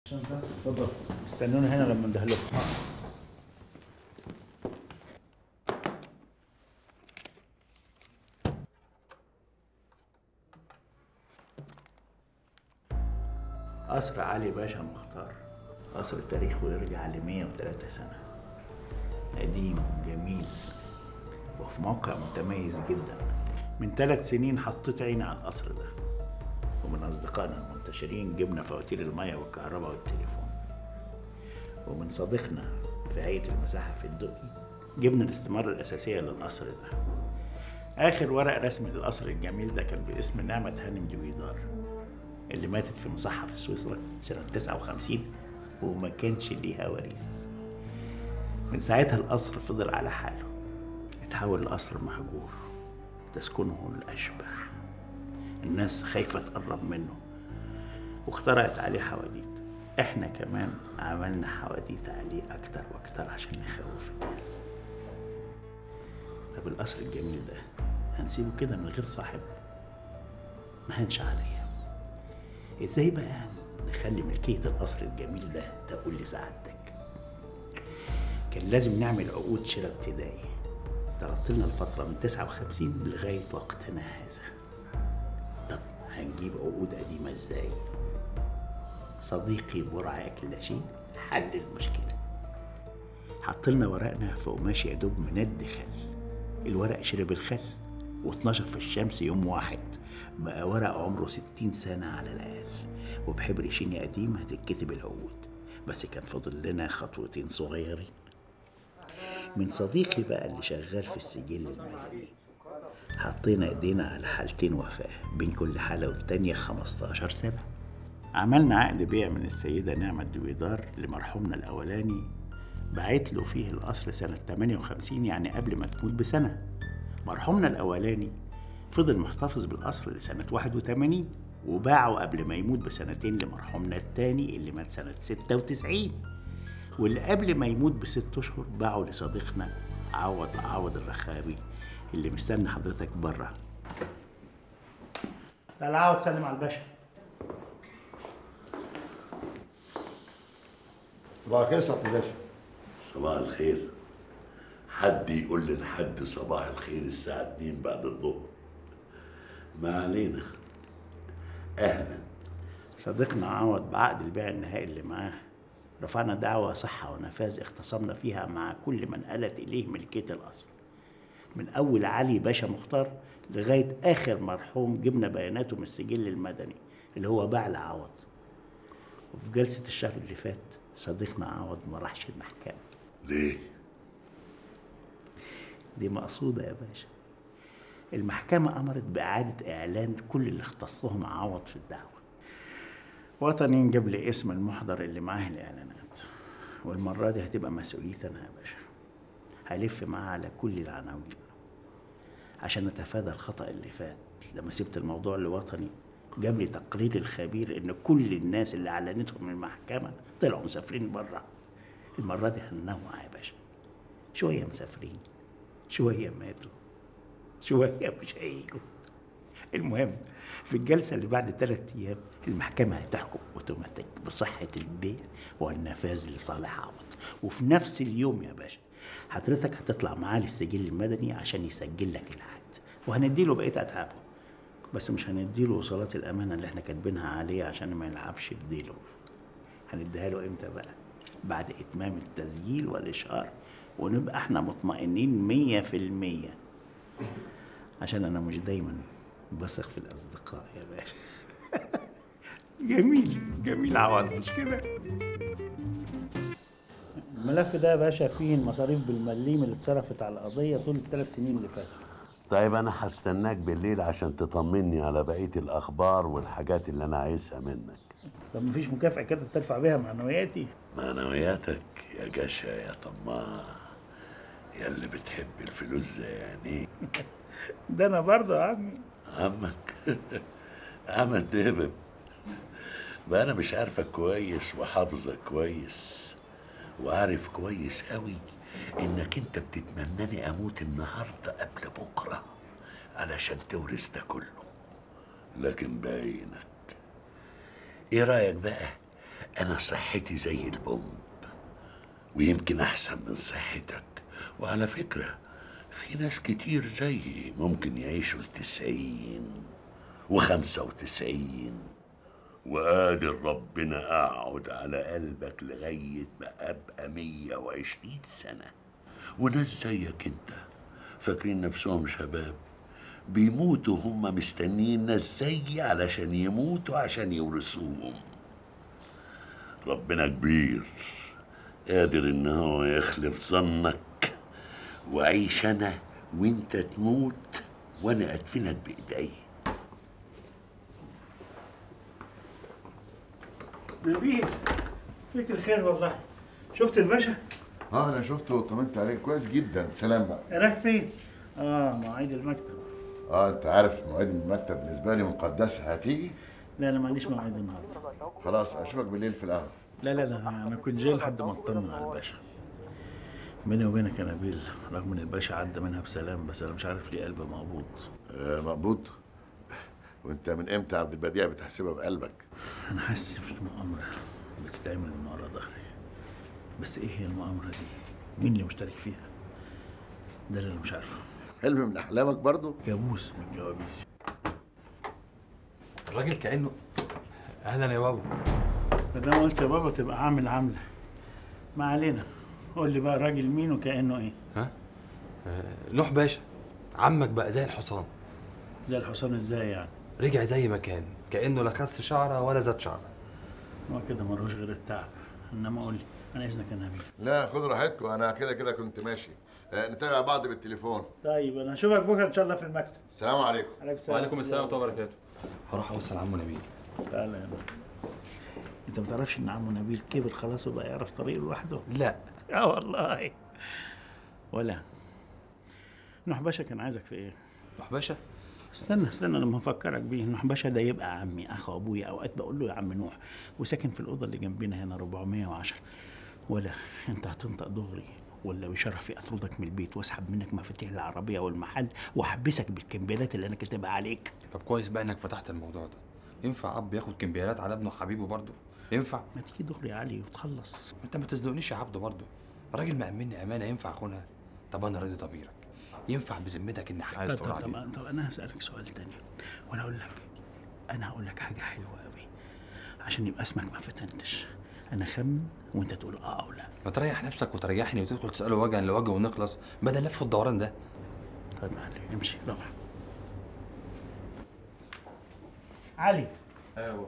اتفضل استنونا هنا لما ندهلكم قصر علي باشا مختار قصر تاريخه يرجع ل 103 سنة قديم وجميل وفي موقع متميز جدا من ثلاث سنين حطيت عيني على القصر ده ومن أصدقائنا المنتشرين جبنا فواتير المية والكهرباء والتليفون ومن صديقنا في هيئة المساحة في الدقي جبنا الاستمارة الأساسية للقصر ده آخر ورق رسمي للقصر الجميل ده كان باسم نعمة هانم دويدار اللي ماتت في مصحة في سويسرا سنة 59 وما كانش ليها وريث من ساعتها القصر فضل على حاله اتحول لقصر مهجور تسكنه الأشباح الناس خايفة تقرب منه واخترعت عليه حواديت احنا كمان عملنا حواديت عليه أكتر وأكتر عشان نخوف الناس طب القصر الجميل ده هنسيبه كده من غير صاحب ما هنش عليا ازاي بقى نخلي ملكية القصر الجميل ده تقول لسعادتك كان لازم نعمل عقود شراء ابتدائي تغطي لنا الفترة من 59 لغاية وقتنا هذا طب هنجيب عقود قديمة ازاي؟ صديقي برع كلاشين حل المشكلة حط لنا ورقنا في قماش يا دوب مند خل الورق شرب الخل واتنشر في الشمس يوم واحد بقى ورق عمره ستين سنة على الأقل وبحبر شيني قديم هتتكتب العقود بس كان فاضل لنا خطوتين صغيرين من صديقي بقى اللي شغال في السجل المدني حطينا ايدينا على حالتين وفاة بين كل حالة والتانية 15 سنة عملنا عقد بيع من السيدة نعمة دويدار لمرحومنا الأولاني بعت له فيه القصر سنة 58 يعني قبل ما تموت بسنة مرحومنا الأولاني فضل محتفظ بالقصر لسنة 81 وباعه قبل ما يموت بسنتين لمرحومنا التاني اللي مات سنة 96 واللي قبل ما يموت بست أشهر باعه لصديقنا عوض عوض الرخابي اللي مستني حضرتك بره تعال عوض سلم على الباشا صباح الخير صف الباشا صباح الخير حد يقول لحد صباح الخير الساعة 2 بعد الظهر ما علينا أهلا صديقنا عوض بعقد البيع النهائي اللي معاه رفعنا دعوى صحة ونفاذ اختصمنا فيها مع كل من آلت إليه ملكية الأصل من أول علي باشا مختار لغاية آخر مرحوم جبنا بياناته من السجل المدني اللي هو باع لعوض وفي جلسة الشهر اللي فات صديقنا عوض ما راحش المحكمة ليه؟ دي مقصودة يا باشا المحكمة أمرت بإعادة إعلان كل اللي اختصهم عوض في الدعوة وطني جاب لي اسم المحضر اللي معاه الإعلانات والمرة دي هتبقى مسؤوليتي أنا يا باشا هلف معاه على كل العناوين عشان أتفادى الخطأ اللي فات لما سبت الموضوع لوطني جاب لي تقرير الخبير إن كل الناس اللي أعلنتهم المحكمة طلعوا مسافرين بره المرة دي هننوع يا باشا شوية مسافرين شوية ماتوا شوية مش هيجوا المهم في الجلسة اللي بعد ثلاثة أيام المحكمة هتحكم أوتوماتيك بصحة البيع والنفاذ لصالح عوض وفي نفس اليوم يا باشا حضرتك هتطلع معاه للسجل المدني عشان يسجل لك العقد وهنديله بقية أتعابه بس مش هنديله وصلات الأمانة اللي احنا كاتبينها عليه عشان ما يلعبش بديله هنديها له امتى بقى؟ بعد إتمام التسجيل والإشهار ونبقى احنا مطمئنين مية في المية عشان أنا مش دايما بثق في الأصدقاء يا باشا جميل جميل عوض مش كده الملف ده يا باشا فيه المصاريف بالمليم اللي اتصرفت على القضية طول الثلاث سنين اللي فاتوا طيب أنا هستناك بالليل عشان تطمني على بقية الأخبار والحاجات اللي أنا عايزها منك طب مفيش مكافأة كده ترفع بيها معنوياتي معنوياتك يا جشا يا طماع يا اللي بتحب الفلوس زي يعني ده أنا برضه يا عمي عمك عم الدبب بقى انا مش عارفك كويس وحافظك كويس وعارف كويس قوي انك انت بتتمناني اموت النهارده قبل بكره علشان تورث ده كله لكن باينك ايه رايك بقى انا صحتي زي البومب ويمكن احسن من صحتك وعلى فكرة في ناس كتير زيي ممكن يعيشوا التسعين وخمسة وتسعين وقادر ربنا اقعد على قلبك لغاية ما ابقى مية وعشرين سنة وناس زيك انت فاكرين نفسهم شباب بيموتوا هم مستنيين ناس زيي علشان يموتوا عشان يورثوهم ربنا كبير قادر ان هو يخلف ظنك وعيش انا وانت تموت وانا ادفنك بايدي نبيل فيك الخير والله شفت الباشا؟ اه انا شفته وطمنت عليه كويس جدا سلام بقى رايح فين؟ اه مواعيد المكتب اه انت عارف مواعيد المكتب بالنسبه لي مقدسه هتيجي لا لا ما عنديش مواعيد النهارده خلاص اشوفك بالليل في القهوه لا لا لا انا كنت جاي لحد ما اطمن على الباشا بيني وبينك يا نبيل رغم ان الباشا عدى منها بسلام بس انا مش عارف ليه قلبي مقبوض آه مقبوض وانت من امتى يا عبد البديع بتحسبها بقلبك انا حاسس في المؤامره بتتعمل من ورا ظهري بس ايه هي المؤامره دي مين اللي مشترك فيها ده اللي انا مش عارفه حلم من احلامك برضو كابوس من كوابيسي الراجل كانه اهلا يا بابا ما دام قلت يا بابا تبقى عامل عامله ما علينا قول لي بقى راجل مين وكانه ايه ها آه، نوح باشا عمك بقى زي الحصان زي الحصان ازاي يعني رجع زي ما كان كانه لا خس شعره ولا زاد شعره هو كده ملوش غير التعب انما قول لي انا اذنك يا نبيل لا خد راحتكم انا كده كده كنت ماشي آه نتابع بعض بالتليفون طيب انا اشوفك بكره ان شاء الله في المكتب السلام عليكم عليك السلام وعليكم السلام ورحمه الله وبركاته هروح اوصل عمو نبيل تعالى يا نبيل انت ما تعرفش ان عمو نبيل كبر خلاص وبقى يعرف طريقه لوحده لا اه والله ولا نوح باشا كان عايزك في ايه نوح باشا استنى استنى لما افكرك بيه نوح باشا ده يبقى عمي اخو ابويا اوقات بقول له يا عم نوح وساكن في الاوضه اللي جنبنا هنا 410 ولا انت هتنطق دغري ولا بشرفي اطردك من البيت واسحب منك مفاتيح العربيه والمحل واحبسك بالكمبيالات اللي انا كاتبها عليك طب كويس بقى انك فتحت الموضوع ده ينفع اب ياخد كمبيالات على ابنه حبيبه برضه ينفع ما تيجي دغري يا علي وتخلص انت ما تزنقنيش يا عبده برضه الراجل مأمني امانه ينفع اخونها طب انا راضي ضميرك ينفع بذمتك ان عايز طب, تقول طب, عليه طب, طب انا هسالك سؤال تاني وانا اقول لك انا هقول لك حاجه حلوه قوي عشان يبقى اسمك ما فتنتش انا خمن وانت تقول اه او لا ما تريح نفسك وتريحني وتدخل تساله وجها لوجه ونخلص بدل لف الدوران ده طيب يا علي امشي روح علي ايوه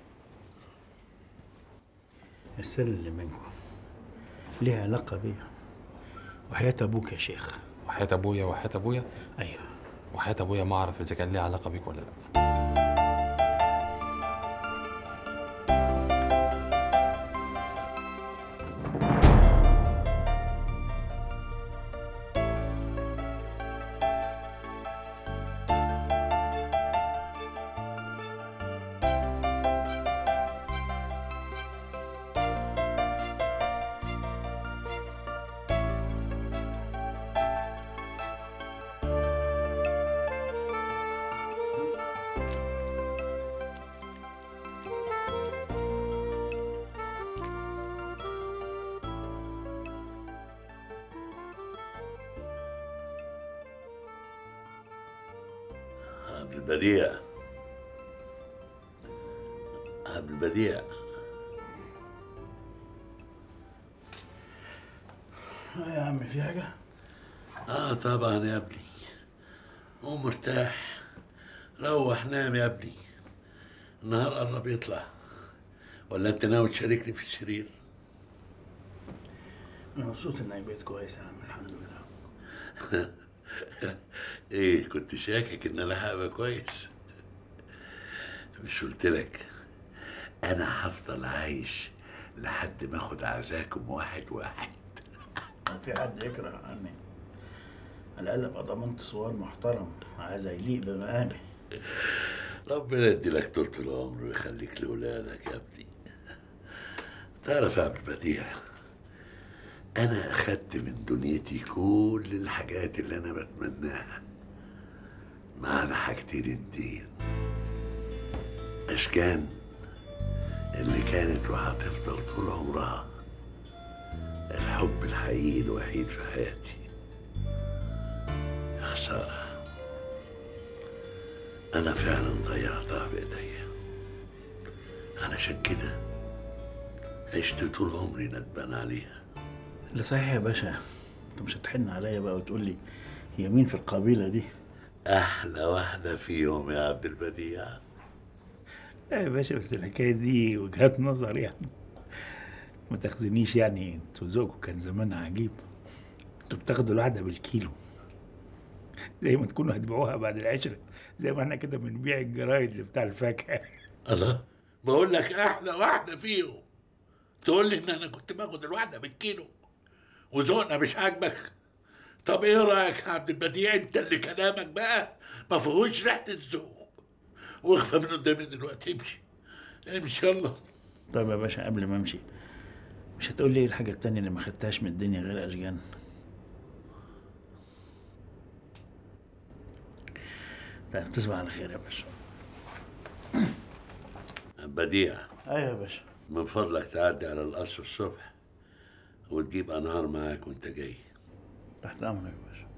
السر اللي منكم ليه علاقه بيها وحياه ابوك يا شيخ وحياه ابويا وحياه ابويا ايوه وحياه ابويا ما اعرف اذا كان ليه علاقه بيك ولا لا عبد البديع عبد البديع آه يا عم في حاجه اه طبعا يا ابني قوم مرتاح روح نام يا ابني النهار قرب يطلع ولا انت ناوي تشاركني في السرير انا مبسوط انك بقيت كويس يا عم الحمد لله ايه كنت شاكك ان انا هبقى كويس مش قلت لك انا هفضل عايش لحد ما اخد عزاكم واحد واحد ما في حد يكره عني على الاقل ابقى ضمنت صور محترم عايز يليق بمقامي ربنا يدي لك طول العمر ويخليك لاولادك يا ابني تعرف يا عبد البديع انا اخدت من دنيتي كل الحاجات اللي انا بتمناها ما عدا حاجتين الدين اشكان اللي كانت وهتفضل طول عمرها الحب الحقيقي الوحيد في حياتي يا خسارة أنا فعلا ضيعتها بإيديا علشان كده عشت طول عمري ندمان عليها لا صحيح يا باشا انت مش هتحن عليا بقى وتقول لي هي مين في القبيله دي أحلى واحدة فيهم يا عبد البديع لا يا باشا بس الحكايه دي وجهات نظر يعني ما تاخذنيش يعني انتوا ذوقكم كان زمان عجيب انتوا بتاخدوا الواحده بالكيلو زي ما تكونوا هتبيعوها بعد العشرة زي ما احنا كده بنبيع الجرايد اللي بتاع الفاكهه الله بقول لك أحلى واحدة فيهم تقول لي إن أنا كنت باخد الواحدة بالكيلو وذوقنا مش عاجبك طب إيه رأيك يا عبد البديع أنت اللي كلامك بقى ما فيهوش ريحة الذوق واخفى من قدامي دلوقتي امشي امشي يلا طيب يا باشا قبل ما امشي مش هتقول لي ايه الحاجه التانية اللي ما خدتهاش من الدنيا غير اشجان طيب تصبح على خير يا باشا بديع ايوه يا باشا من فضلك تعدي على القصر الصبح وتجيب انهار معاك وانت جاي تحت امرك يا باشا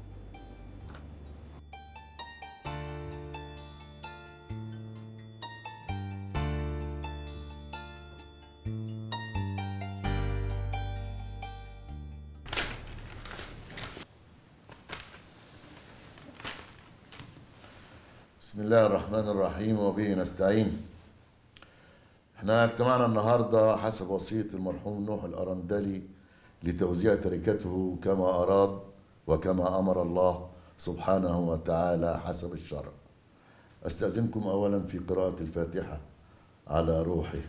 بسم الله الرحمن الرحيم وبه نستعين احنا اجتمعنا النهارده حسب وصية المرحوم نوح الأرندلي لتوزيع تركته كما أراد وكما أمر الله سبحانه وتعالى حسب الشرع أستأذنكم أولا في قراءة الفاتحة على روحه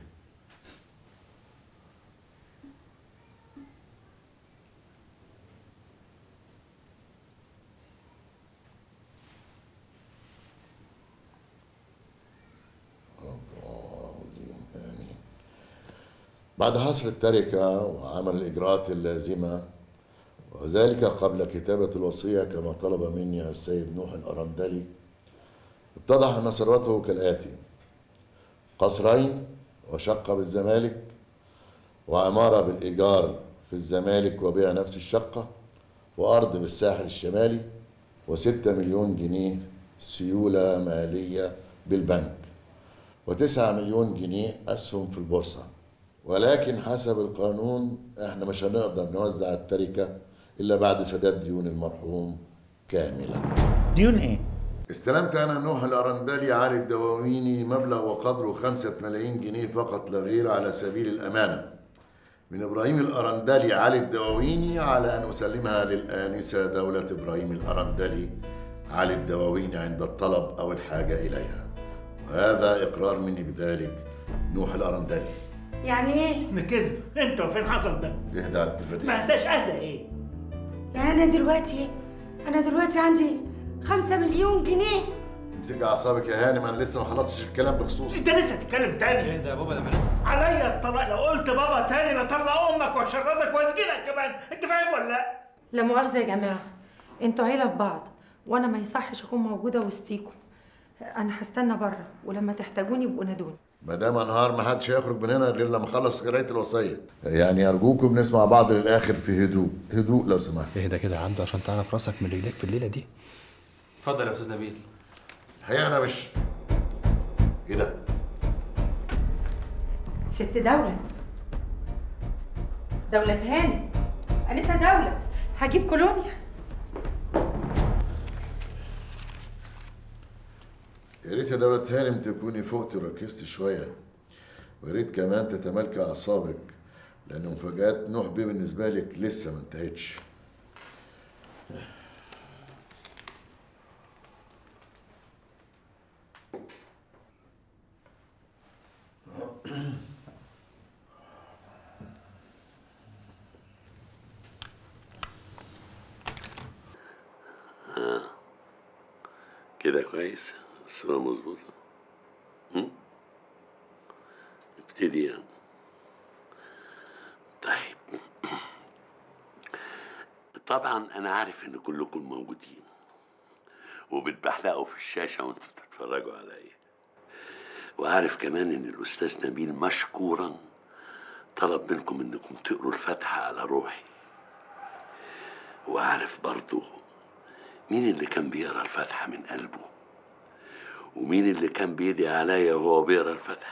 آمين بعد حصر التركة وعمل الإجراءات اللازمة وذلك قبل كتابة الوصية كما طلب مني السيد نوح الأرندلي اتضح أن ثروته كالآتي قصرين وشقة بالزمالك وعمارة بالإيجار في الزمالك وبيع نفس الشقة وأرض بالساحل الشمالي وستة مليون جنيه سيولة مالية بالبنك وتسعة مليون جنيه أسهم في البورصة ولكن حسب القانون احنا مش هنقدر نوزع التركة إلا بعد سداد ديون المرحوم كاملة ديون ايه؟ استلمت أنا نوح الأرندلي علي الدواويني مبلغ وقدره خمسة ملايين جنيه فقط لا غير على سبيل الأمانة من إبراهيم الأرندلي علي الدواويني على أن أسلمها للآنسة دولة إبراهيم الأرندلي علي الدواويني عند الطلب أو الحاجة إليها وهذا إقرار مني بذلك نوح الأرندلي يعني ايه؟ ده كذب انت فين حصل ده؟ اهدى على البديع. ما انتش اهدى ايه؟ يعني انا دلوقتي انا دلوقتي عندي خمسة مليون جنيه امسك اعصابك يا هانم انا لسه ما خلصتش الكلام بخصوص انت لسه تتكلم تاني اهدى يا بابا لما نسمع عليا الطلاق لو قلت بابا تاني لطلق امك واشردك واسجنك كمان انت فاهم ولا لا؟ لا مؤاخذة يا جماعة انتوا عيلة في بعض وانا ما يصحش اكون موجودة وسطيكم انا هستنى بره ولما تحتاجوني يبقوا نادوني ما دام انهار ما حدش هيخرج من هنا غير لما اخلص قرايه الوصيه يعني ارجوكم نسمع بعض للاخر في هدوء هدوء لو سمحت اهدى كده يا عبده عشان تعرف راسك من رجليك في الليله دي اتفضل يا استاذ نبيل الحقيقه انا مش ايه ده ست دولة دولة هاني أنسة دولة هجيب كولونيا يا ريت يا دولة هانم تكوني فقت وركزت شويه ويا ريت كمان تتمالكي اعصابك لان مفاجات نوح بيه بالنسبه لك لسه ما انتهتش كده كويس الصورة مظبوطة هم؟ ابتدي يعني طيب طبعا انا عارف ان كلكم موجودين وبتبحلقوا في الشاشة وانتوا بتتفرجوا عليا وعارف كمان ان الاستاذ نبيل مشكورا طلب منكم انكم تقروا الفاتحه على روحي وعارف برضو مين اللي كان بيقرا الفاتحه من قلبه ومين اللي كان بيدعي عليا وهو بيقرا الفاتحه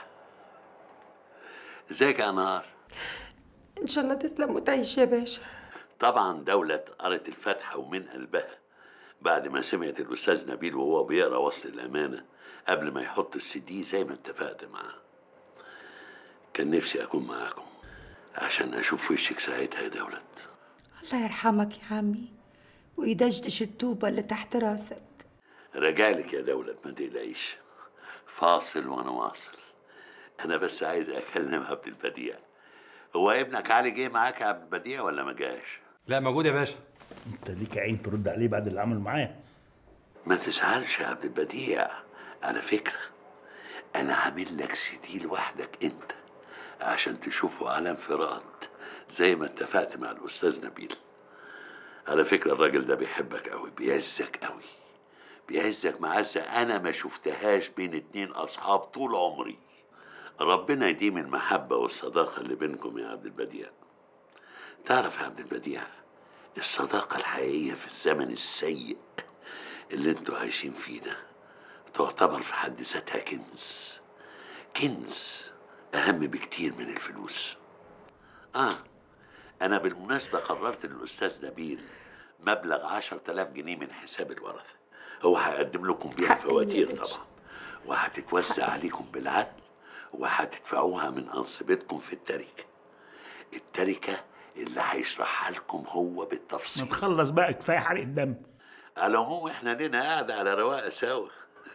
ازيك يا نهار ان شاء الله تسلم وتعيش يا باشا طبعا دولة قرت الفاتحة ومن قلبها بعد ما سمعت الأستاذ نبيل وهو بيقرا وصل الأمانة قبل ما يحط السي دي زي ما اتفقت معاه كان نفسي أكون معاكم عشان أشوف وشك ساعتها يا دولة الله يرحمك يا عمي ويدشدش الطوبة اللي تحت راسك رجالك يا دولة ما تقلقيش فاصل وأنا واصل أنا بس عايز أكلم عبد البديع هو ابنك علي جه معاك يا عبد البديع ولا ما جاش؟ لا موجود يا باشا انت ليك عين ترد عليه بعد اللي عمل معاه ما تزعلش يا عبد البديع على فكرة أنا عامل لك سي دي لوحدك أنت عشان تشوفه على انفراد زي ما اتفقت مع الأستاذ نبيل على فكرة الراجل ده بيحبك أوي بيعزك أوي بيعزك معزة أنا ما شفتهاش بين اتنين أصحاب طول عمري ربنا يديم المحبة والصداقة اللي بينكم يا عبد البديع تعرف يا عبد البديع الصداقة الحقيقية في الزمن السيء اللي انتوا عايشين فيه ده تعتبر في حد ذاتها كنز كنز أهم بكتير من الفلوس آه أنا بالمناسبة قررت للأستاذ نبيل مبلغ عشر تلاف جنيه من حساب الورثة هو هيقدم لكم بيها حقيقي يا فواتير باشا. طبعا وهتتوزع عليكم بالعدل وهتدفعوها من أنصبتكم في التركة التركة اللي هيشرحها لكم هو ما بالتفصيل تخلص بقى كفايه حرق الدم على العموم احنا لنا قاعدة على رواقة سوا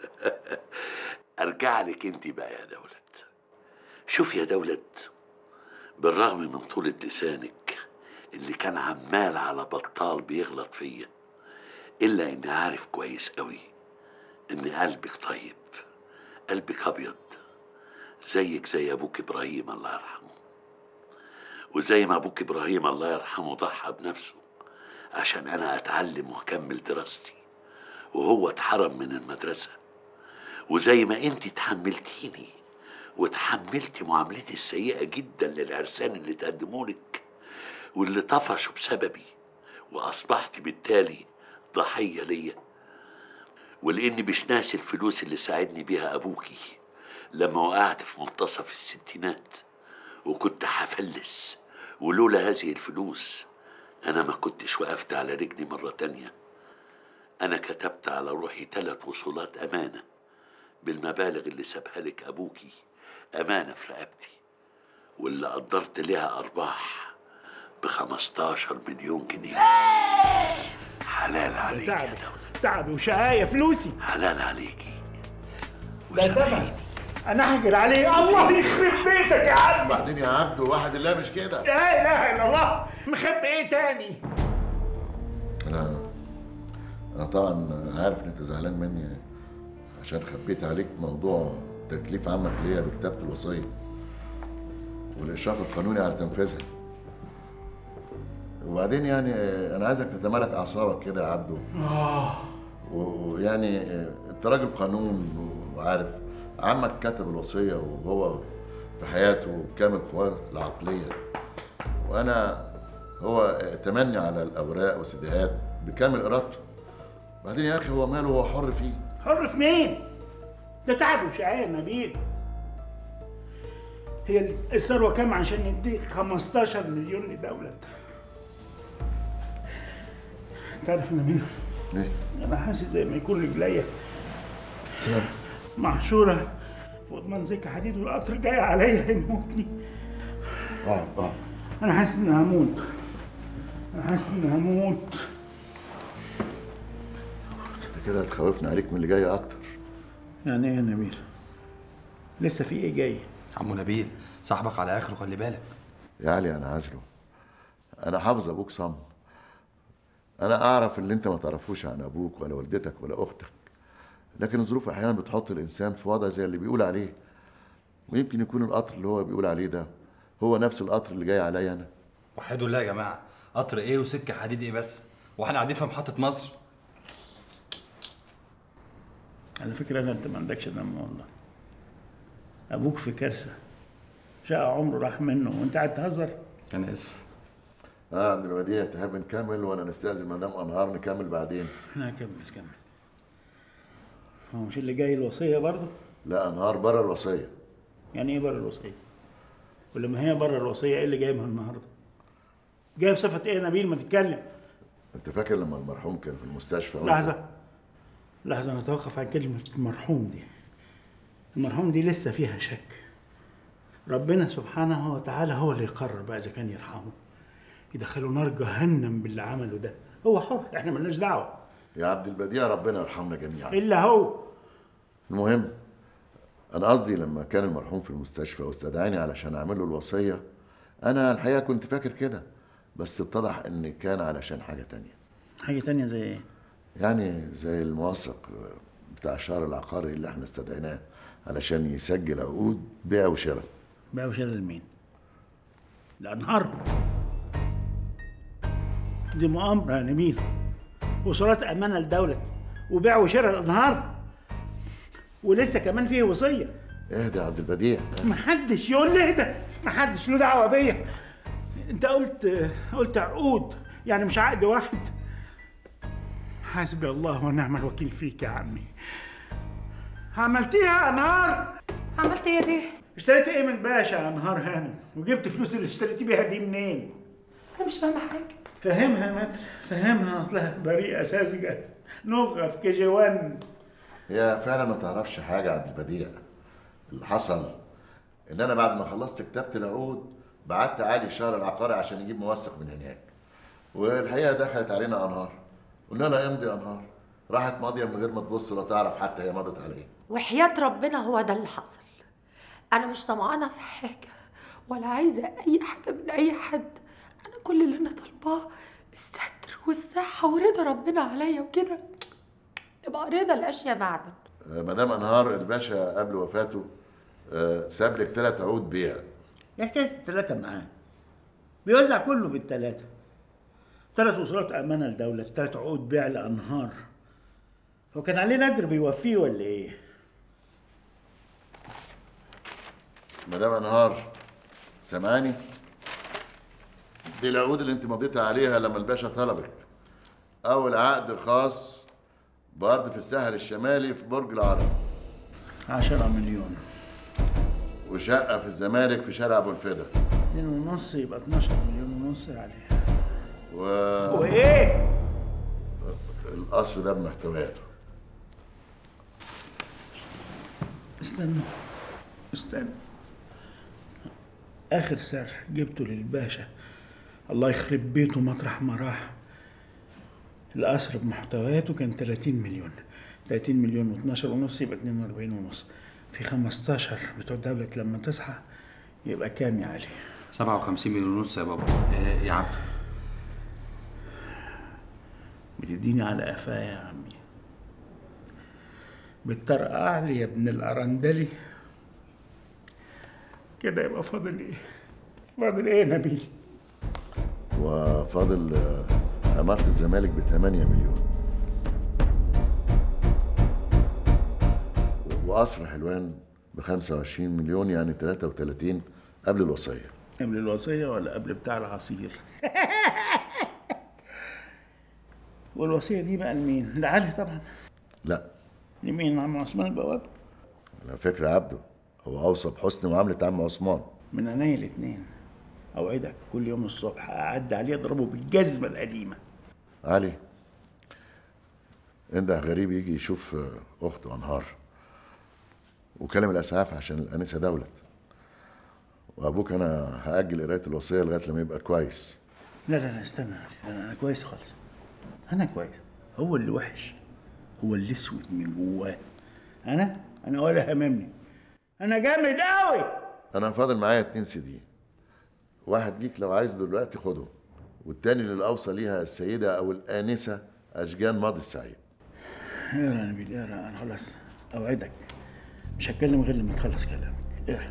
ارجع لك انت بقى يا دولت شوف يا دولت بالرغم من طولة لسانك اللي كان عمال على بطال بيغلط فيا الا اني عارف كويس قوي ان قلبك طيب قلبك ابيض زيك زي ابوك ابراهيم الله يرحمه وزي ما ابوك ابراهيم الله يرحمه ضحى بنفسه عشان انا اتعلم واكمل دراستي وهو اتحرم من المدرسه وزي ما انت تحملتيني وتحملتي معاملتي السيئه جدا للعرسان اللي تقدمولك واللي طفشوا بسببي واصبحت بالتالي ضحيه ليا ولاني مش ناسي الفلوس اللي ساعدني بيها ابوكي لما وقعت في منتصف الستينات وكنت هفلس ولولا هذه الفلوس أنا ما كنتش وقفت على رجلي مرة تانية أنا كتبت على روحي ثلاث وصولات أمانة بالمبالغ اللي سابها لك أبوكي أمانة في رقبتي واللي قدرت لها أرباح ب 15 مليون جنيه حلال عليك يا تعبي دولة تعبي وشقايه فلوسي حلال عليكي ده زمن انا هجر عليه الله يخرب بيتك يا عم بعدين يا عبد واحد الله مش كده لا اله الا الله مخبي ايه تاني انا انا طبعا عارف ان انت زعلان مني عشان خبيت عليك موضوع تكليف عمك ليا بكتابة الوصية والإشراف القانوني على تنفيذها وبعدين يعني أنا عايزك تتمالك أعصابك كده يا عبدو و- ويعني أنت راجل قانون وعارف عمك كتب الوصية وهو في حياته بكامل قواه العقلية وأنا هو تمني على الأوراق والسيديهات بكامل إرادته بعدين يا أخي هو ماله هو حر فيه حر في مين؟ ده تعب وشقايه نبيل هي الثروه كام عشان نديك 15 مليون لدولة تعرف انا مين؟ إيه؟ انا حاسس زي ما يكون رجليا سمعت محشوره في ضمان زكا حديد والقطر جاي عليا هيموتني اه اه انا حاسس اني هموت انا حاسس اني هموت انت كده هتخوفني عليك من اللي جاي اكتر يعني ايه يا نبيل؟ لسه في ايه جاي؟ عمو نبيل صاحبك على اخره خلي بالك يا علي انا عازله انا حافظ ابوك صم انا اعرف اللي انت ما تعرفوش عن ابوك ولا والدتك ولا اختك لكن الظروف احيانا بتحط الانسان في وضع زي اللي بيقول عليه ويمكن يكون القطر اللي هو بيقول عليه ده هو نفس القطر اللي جاي عليا انا وحدوا الله يا جماعه قطر ايه وسكه حديد ايه بس واحنا قاعدين في محطه مصر على فكره انا انت ما عندكش دم والله ابوك في كارثه شقى عمره راح منه وانت قاعد تهزر انا اسف اه عند الوديع تحب نكمل وانا نستاذن مدام انهار نكمل بعدين لا كمل كمل هو مش اللي جاي الوصيه برضه لا انهار بره الوصيه يعني ايه بره الوصيه ولما هي بره الوصيه ايه اللي جايبها النهارده جايب صفه ايه يا نبيل ما تتكلم انت فاكر لما المرحوم كان في المستشفى وأنت- لحظه لحظه نتوقف عن كلمه المرحوم دي المرحوم دي لسه فيها شك ربنا سبحانه وتعالى هو اللي يقرر بقى اذا كان يرحمه يدخله نار جهنم باللي عمله ده هو حر احنا ملناش دعوه يا عبد البديع ربنا يرحمنا جميعا الا هو المهم انا قصدي لما كان المرحوم في المستشفى واستدعاني علشان اعمل له الوصيه انا الحقيقه كنت فاكر كده بس اتضح ان كان علشان حاجه تانية حاجه تانية زي ايه يعني زي الموثق بتاع الشهر العقاري اللي احنا استدعيناه علشان يسجل عقود بيع وشراء بقى وشال لمين الانهار دي مؤامره يا نبيل وصولات امانه لدوله وبيع وشراء الانهار ولسه كمان فيه وصيه اهدى يا عبد البديع محدش يقول لي ده محدش له دعوه بيا انت قلت قلت عقود يعني مش عقد واحد حسبي الله ونعم الوكيل فيك يا عمي عملتيها يا انهار عملت ايه دي اشتريت ايه من باشا يا انهار هانم وجبت فلوس اللي اشتريتي بيها دي منين انا مش فاهمه حاجه فهمها يا متر فهمها اصلها بريئه ساذجه نغه في كي جي 1 هي فعلا ما تعرفش حاجه يا عبد البديع اللي حصل ان انا بعد ما خلصت كتابه العقود بعت علي الشهر العقاري عشان يجيب موثق من هناك والحقيقه دخلت علينا انهار قلنا لها امضي يا انهار راحت ماضيه من غير ما تبص ولا تعرف حتى هي مضت على ايه وحياة ربنا هو ده اللي حصل أنا مش طمعانة في حاجة ولا عايزة أي حاجة من أي حد أنا كل اللي أنا طالباه الستر والصحة ورضا ربنا عليا وكده يبقى رضا الأشياء بعدا آه، مدام انهار الباشا قبل وفاته آه، ساب لك ثلاث عقود بيع ايه حكايه الثلاثه معاه بيوزع كله بالثلاثه ثلاث وصولات امانه لدوله ثلاث عقود بيع لانهار هو كان عليه نادر بيوفيه ولا ايه مدام انهار سامعاني دي العقود اللي انت مضيتها عليها لما الباشا طلبك اول عقد خاص بارض في الساحل الشمالي في برج العرب 10 مليون وشقه في الزمالك في شارع ابو الفدا اتنين ونص يبقى 12 مليون ونص عليها والقصر وايه ده بمحتوياته استنى استنى اخر سعر جبته للباشا الله يخرب بيته مطرح ما راح القصر بمحتوياته كان 30 مليون 30 مليون و12 ونص يبقى 42 ونص في 15 بتوع دولة لما تصحى يبقى كام يا علي 57 مليون ونص يا بابا آه، يا عبد بتديني على قفايا يا عمي بتطرقع لي يا ابن الأرندلي كده يبقى فاضل ايه فاضل ايه يا نبيل وفاضل آه، عمارة الزمالك ب 8 مليون وقصر حلوان ب 25 مليون يعني 33 قبل الوصية قبل الوصية ولا قبل بتاع العصير والوصية دي بقى لمين؟ لعلي طبعا لا لمين عم عثمان البواب على فكرة عبده هو أوصى بحسن معاملة عم عثمان من عينيا الاتنين اوعدك كل يوم الصبح اعدي عليه اضربه بالجزمة القديمة علي انده غريب يجي يشوف آه، أخته أنهار وكلم الأسعاف عشان الأنسة دولت وأبوك أنا هأجل قراية الوصية لغاية لما يبقى كويس لا لا لا استنى لا لا انا كويس خالص انا كويس هو اللي وحش هو اللي اسود من جواه انا انا ولا هممني انا جامد قوي انا فاضل معايا اتنين سي دي واحد ليك لو عايز دلوقتي خده والتاني للاوصى ليها السيده او الانسه اشجان ماضي السعيد اقرا يا نبيل اقرا انا خلاص اوعدك مش هتكلم غير لما تخلص كلامك اقرا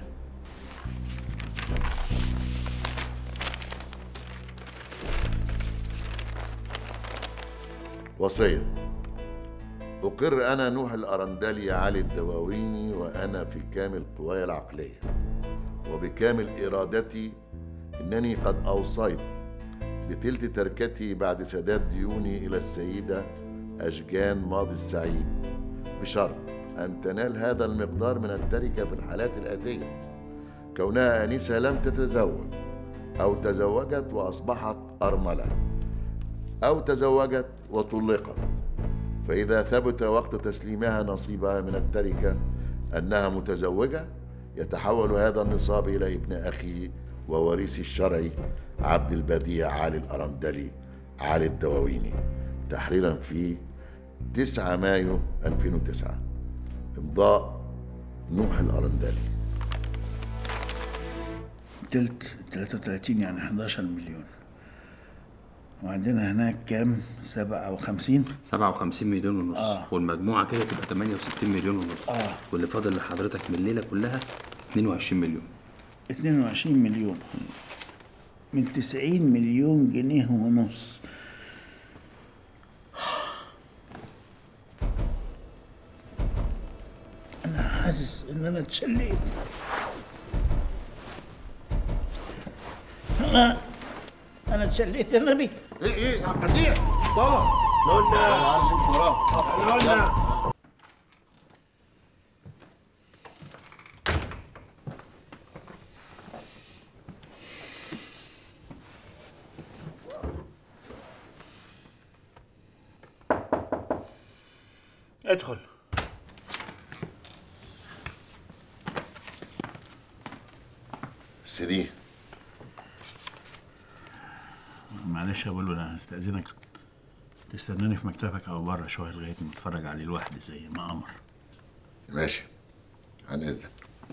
وصيه أقر أنا نوح الأرندلي علي الدواويني وأنا في كامل قواي العقلية وبكامل إرادتي إنني قد أوصيت بتلت تركتي بعد سداد ديوني إلى السيدة أشجان ماضي السعيد بشرط أن تنال هذا المقدار من التركة في الحالات الآتية كونها آنسة لم تتزوج أو تزوجت وأصبحت أرملة أو تزوجت وطلقت فإذا ثبت وقت تسليمها نصيبها من التركة أنها متزوجة يتحول هذا النصاب إلى ابن أخي ووريثي الشرعي عبد البديع علي الأرندلي علي الدواويني تحريرا في 9 مايو 2009 إمضاء نوح الأرندلي تلت 33 يعني 11 مليون وعندنا هناك كام 57 57 مليون ونص آه. والمجموعه كده تبقى 68 مليون ونص آه. واللي فاضل لحضرتك من الليله كلها 22 مليون 22 مليون من 90 مليون جنيه ونص انا حاسس ان انا اتشليت انا انا اتشليت يا نبي إيه إيه يا عبد البديع بابا ادخل سيدي معلش يا بولو انا هستأذنك تستناني في مكتبك او بره شويه لغايه ما اتفرج عليه لوحدي زي ما امر ماشي عن إذنك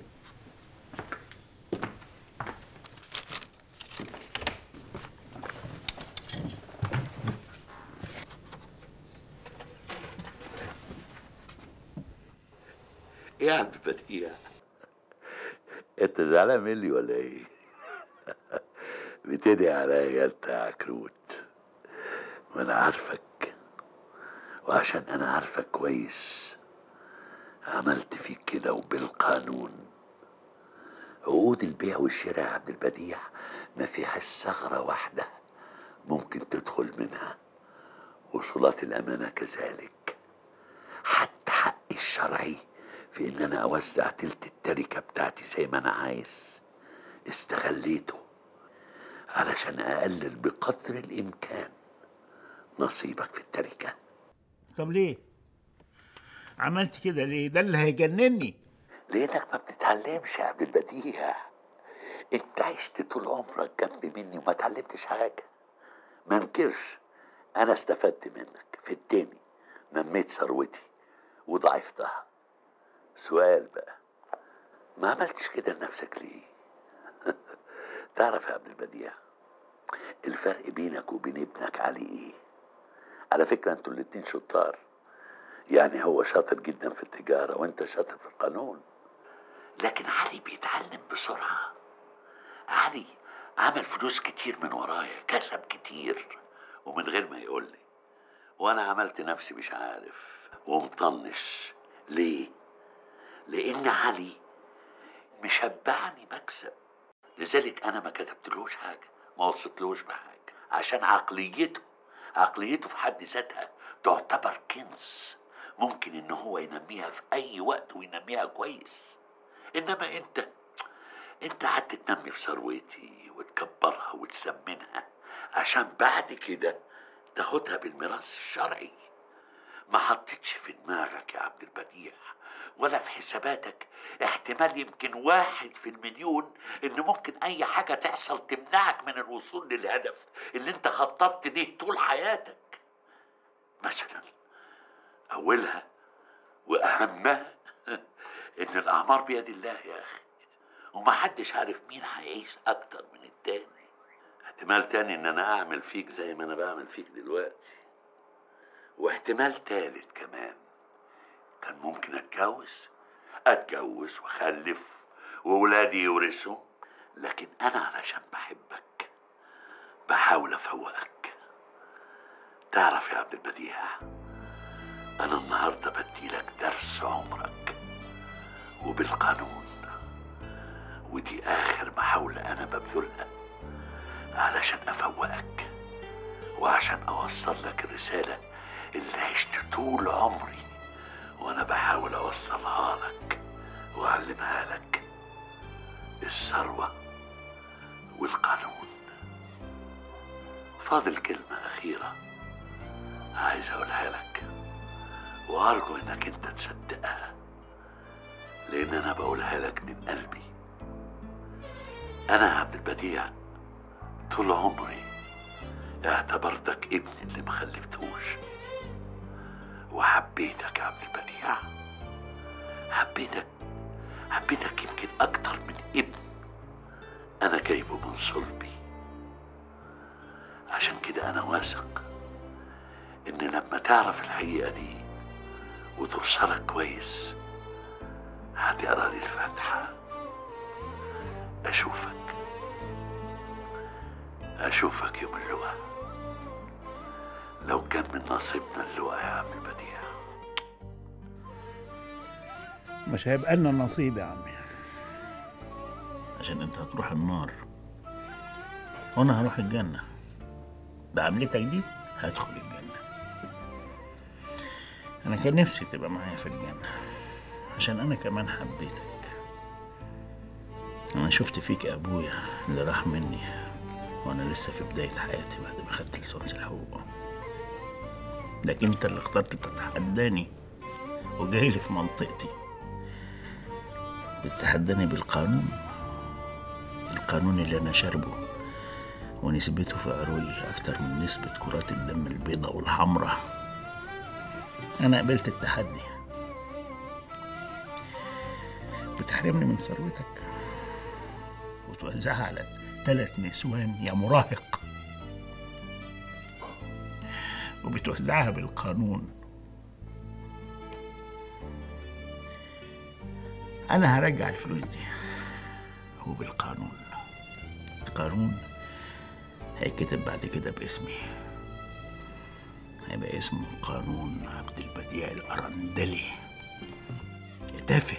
يا عبد البديع انت زعلان مني ولا ايه؟ بتدعي عليا انت يا عكروت وانا عارفك وعشان انا عارفك كويس عملت فيك كده وبالقانون عقود البيع والشراء يا عبد البديع ما فيهاش ثغرة واحدة ممكن تدخل منها وصولات الأمانة كذلك حتى حقي الشرعي في إن أنا أوزع تلت التركة بتاعتي زي ما أنا عايز استغليته علشان أقلل بقدر الإمكان نصيبك في التركة طب ليه عملت كده ليه ده اللي هيجنني لانك ما بتتعلمش يا عبد البديع انت عشت طول عمرك جنب مني وما اتعلمتش حاجه ما انكرش انا استفدت منك في التاني نميت ثروتي وضعفتها سؤال بقى ما عملتش كده لنفسك ليه تعرف يا عبد البديع الفرق بينك وبين ابنك علي ايه على فكره انتوا الاتنين شطار يعني هو شاطر جدا في التجارة وانت شاطر في القانون لكن علي بيتعلم بسرعة علي عمل فلوس كتير من ورايا كسب كتير ومن غير ما يقول لي وانا عملت نفسي مش عارف ومطنش ليه لان علي مشبعني مكسب لذلك انا ما كتبتلوش حاجه ما وصلتلوش بحاجه عشان عقليته عقليته في حد ذاتها تعتبر كنز ممكن ان هو ينميها في اي وقت وينميها كويس انما انت انت قعدت تنمي في ثروتي وتكبرها وتسمنها عشان بعد كده تاخدها بالميراث الشرعي ما حطيتش في دماغك يا عبد البديع ولا في حساباتك احتمال يمكن واحد في المليون ان ممكن اي حاجة تحصل تمنعك من الوصول للهدف اللي انت خططت ليه طول حياتك مثلا اولها واهمها ان الاعمار بيد الله يا اخي ومحدش عارف مين هيعيش اكتر من التاني احتمال تاني ان انا اعمل فيك زي ما انا بعمل فيك دلوقتي واحتمال تالت كمان كان ممكن اتجوز اتجوز واخلف وولادي يورثوا لكن انا علشان بحبك بحاول افوقك تعرف يا عبد البديع أنا النهاردة بديلك درس عمرك وبالقانون ودي آخر محاولة أنا ببذلها علشان أفوقك وعشان أوصل لك الرسالة اللي عشت طول عمري وأنا بحاول أوصلها لك وأعلمها لك الثروة والقانون فاضل كلمة أخيرة عايز أقولها لك وأرجو إنك أنت تصدقها لأن أنا بقولها لك من قلبي أنا عبد البديع طول عمري اعتبرتك ابني اللي ما خلفتهوش وحبيتك يا عبد البديع حبيتك حبيتك يمكن أكتر من ابن أنا جايبه من صلبي عشان كده أنا واثق إن لما تعرف الحقيقة دي وتوصلك كويس هتقرا لي الفاتحة أشوفك أشوفك يوم اللقاء لو كان من نصيبنا اللقاء يا عم البديع مش هيبقى لنا نصيب يا عمي عشان انت هتروح النار وانا هروح الجنة بعملتك دي هدخل الجنة انا كان نفسي تبقى معايا في الجنة عشان انا كمان حبيتك انا شفت فيك ابويا اللي راح مني وانا لسه في بداية حياتي بعد ما خدت ليسانس الحقوق لكن انت اللي اخترت تتحداني وجاي لي في منطقتي بتتحداني بالقانون القانون اللي انا شاربه ونسبته في عروقي اكتر من نسبة كرات الدم البيضاء والحمراء انا قبلت التحدي بتحرمني من ثروتك وتوزعها على ثلاث نسوان يا مراهق وبتوزعها بالقانون انا هرجع الفلوس دي وبالقانون القانون هيكتب بعد كده باسمي هيبقى اسمه قانون عبد البديع الأرندلي يا تافه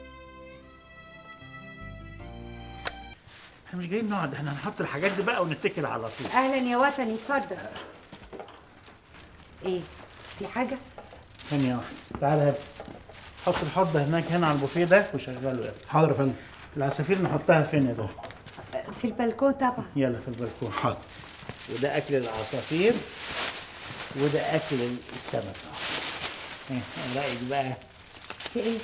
احنا مش جايين نقعد احنا هنحط الحاجات دي بقى ونتكل على طول اهلا يا وطني اتفضل ايه في حاجه ثانية واحدة تعالى هات حط الحوض ده هناك هنا على البوفيه ده وشغله يلا حاضر يا فندم العصافير نحطها فين يا ده في البلكون طبعا يلا في البلكون حاضر وده اكل العصافير وده اكل السمك ايه إيه رايك بقى في ايه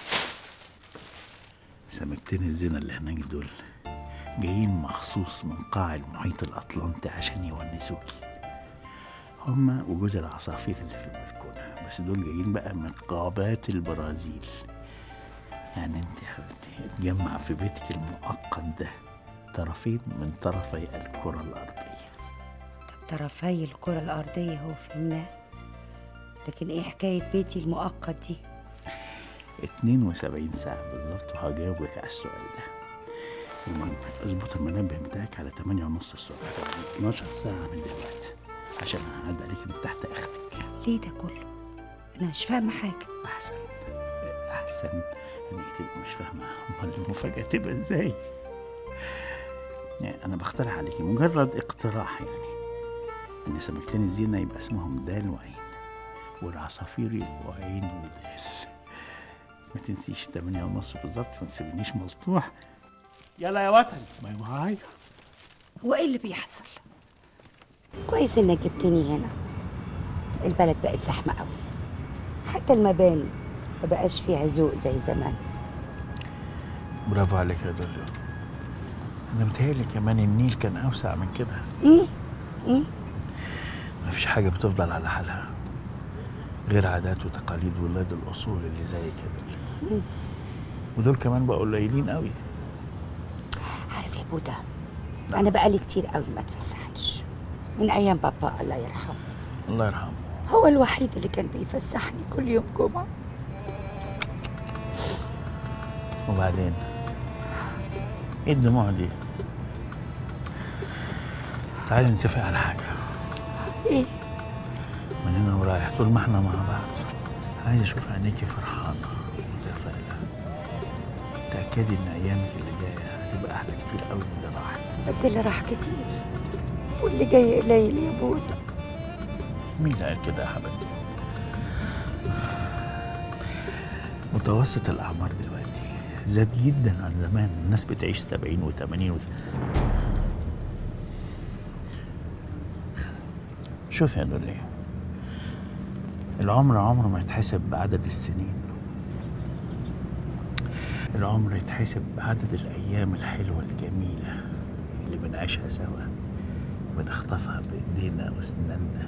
سمكتين الزنا اللي هناك دول جايين مخصوص من قاع المحيط الأطلنطي عشان يونسوكي هما وجوز العصافير اللي في البلكونة بس دول جايين بقى من غابات البرازيل يعني انت يا حبيبتي اتجمع في بيتك المؤقت ده طرفين من طرفي الكرة الأرضية طب طرفي الكره الارضيه هو فهمناه لكن ايه حكايه بيتي المؤقت دي 72 ساعة بالظبط وهجاوبك على السؤال ده المهم اظبط المنبه بتاعك على 8 ونص الصبح يعني 12 ساعة من دلوقتي عشان هعدي عليك من تحت اختك ليه ده كله انا مش فاهمه حاجه احسن احسن انك تبقى مش فاهمة امال المفاجأة تبقى ازاي يعني انا بقترح عليكي مجرد اقتراح يعني ان سمكتين الزينة يبقى اسمهم دال وعين والعصافير يبقوا عين ودال ما تنسيش 8 ونص بالظبط ما تسيبنيش ملطوح يلا يا وطن باي باي هو ايه اللي بيحصل كويس انك جبتني هنا البلد بقت زحمه قوي حتى المباني ما بقاش فيها ذوق زي زمان برافو عليك يا دوليو انا متهيألي كمان النيل كان اوسع من كده امم امم مفيش حاجة بتفضل على حالها غير عادات وتقاليد ولاد الأصول اللي زي كده ودول كمان بقوا قليلين قوي عارف يا بودا انا بقالي كتير قوي ما اتفسحتش من ايام بابا الله يرحمه الله يرحمه هو الوحيد اللي كان بيفسحني كل يوم جمعه وبعدين ايه الدموع دي تعالي نتفق على حاجة ايه من هنا ورايح طول ما احنا مع بعض عايز اشوف عينيكي فرحانه ومتفائله تاكدي ان ايامك اللي جايه هتبقى احلى كتير قوي من اللي راحت بس اللي راح كتير واللي جاي قليل يا بودا مين اللي قال كده يا حبيبتي متوسط الاعمار دلوقتي زاد جدا عن زمان الناس بتعيش 70 و80 و... شوف يا دولي العمر عمره ما يتحسب بعدد السنين العمر يتحسب بعدد الأيام الحلوة الجميلة اللي بنعيشها سوا بنخطفها بإيدينا وأسناننا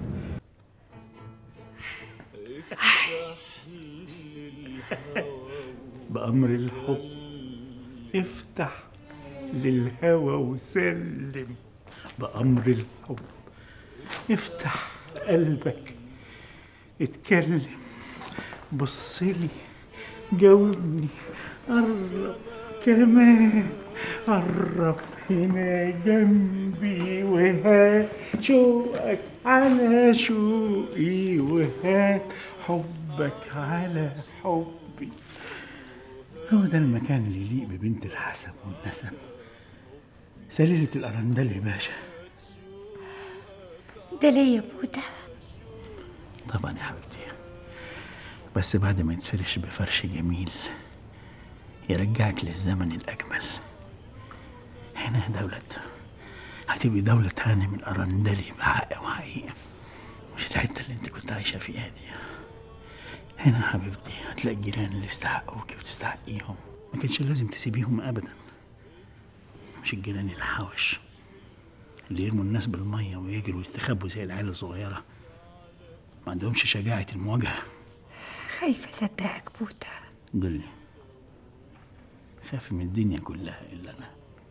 بأمر الحب افتح للهوى وسلم بأمر الحب افتح قلبك اتكلم بصلي جاوبني قرب كمان قرب هنا جنبي وهات شوقك على شوقي وهات حبك على حبي هو ده المكان اللي يليق ببنت الحسب والنسب سليلة الأرندل يا باشا ده ليه يا بودا طبعا يا حبيبتي بس بعد ما يتفرش بفرش جميل يرجعك للزمن الأجمل هنا يا دولة هتبقي دولة هانم الأرندلي بحق وحقيقة مش الحتة اللي انت كنت عايشة فيها دي هنا يا حبيبتي هتلاقي الجيران اللي يستحقوكي وتستحقيهم ما كانش لازم تسيبيهم أبدا مش الجيران الحوش اللي يرموا الناس بالمية ويجروا ويستخبوا زي العيال الصغيرة ما عندهمش شجاعة المواجهة خايفة أصدقك بودا دولي خاف من الدنيا كلها إلا أنا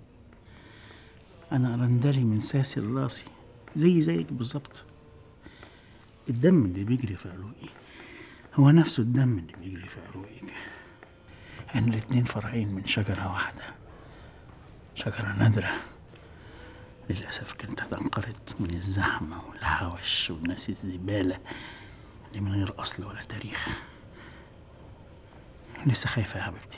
أنا أرندلي من ساسي لراسي زي زيك بالظبط الدم اللي بيجري في عروقي هو نفسه الدم اللي بيجري في عروقك احنا الاتنين فرعين من شجرة واحدة شجرة نادرة للأسف كانت هتنقرض من الزحمة والحوش والناس الزبالة اللي من غير أصل ولا تاريخ لسه خايفة يا حبيبتي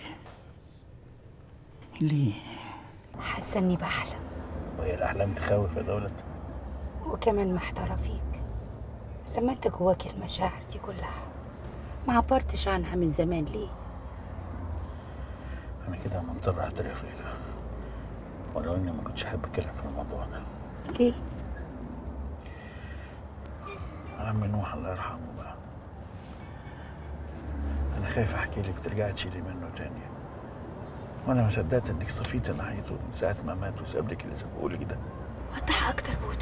ليه؟ حاسة إني بحلم وهي الأحلام تخوف يا دولة وكمان محتارة فيك لما انت جواك المشاعر دي كلها ما عبرتش عنها من زمان ليه أنا كده مضطر أعترف لك ولو إني ما كنتش أحب أتكلم في الموضوع ده ليه عم نوح الله يرحمه بقى أنا خايف أحكي لك ترجعي تشيلي منه تاني وأنا ما صدقت إنك صفيتي ناحيته من ساعة ما مات وساب لك اللي سابهولك ده وضح أكتر بودا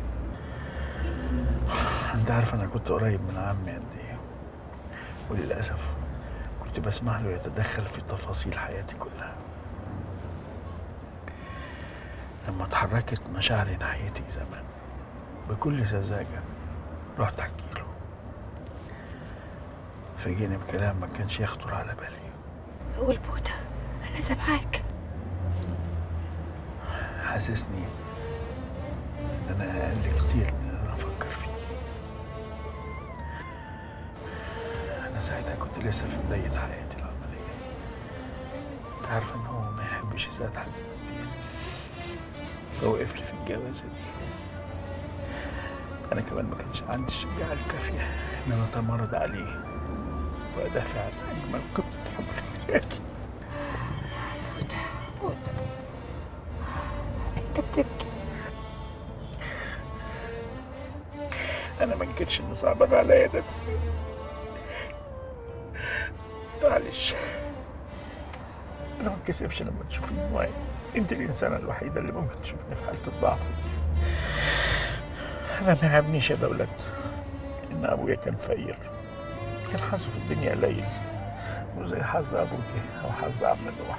أنت عارف أنا كنت قريب من عمي قد إيه وللأسف كنت بسمح له يتدخل في تفاصيل حياتي كلها لما اتحركت مشاعري ناحيتك زمان بكل سذاجة رحت أحكي له فجيني بكلام ما كانش يخطر على بالي قول بودا أنا سامعاك حاسسني إن أنا أقل كتير من اللي أنا أفكر فيه أنا ساعتها كنت لسه في بداية حياتي العملية أنت عارف إن هو ما يحبش يساعد حد كتير فوقف لي في الجوازة دي أنا كمان ما كانش عندي الشجاعة الكافية إن أنا أتمرد عليه وأدافع عن أجمل قصة حب في حياتي أنت بتبكي انا ما انكرش ان صعبان عليا نفسي معلش انا ما اتكسفش لما تشوفيني معايا انت الانسانه الوحيده اللي ممكن تشوفني في حاله الضعف دي انا ما يعبنيش يا دولت ان ابويا كان فقير كان حظه في الدنيا قليل وزي حظ ابوكي او حظ عم نوح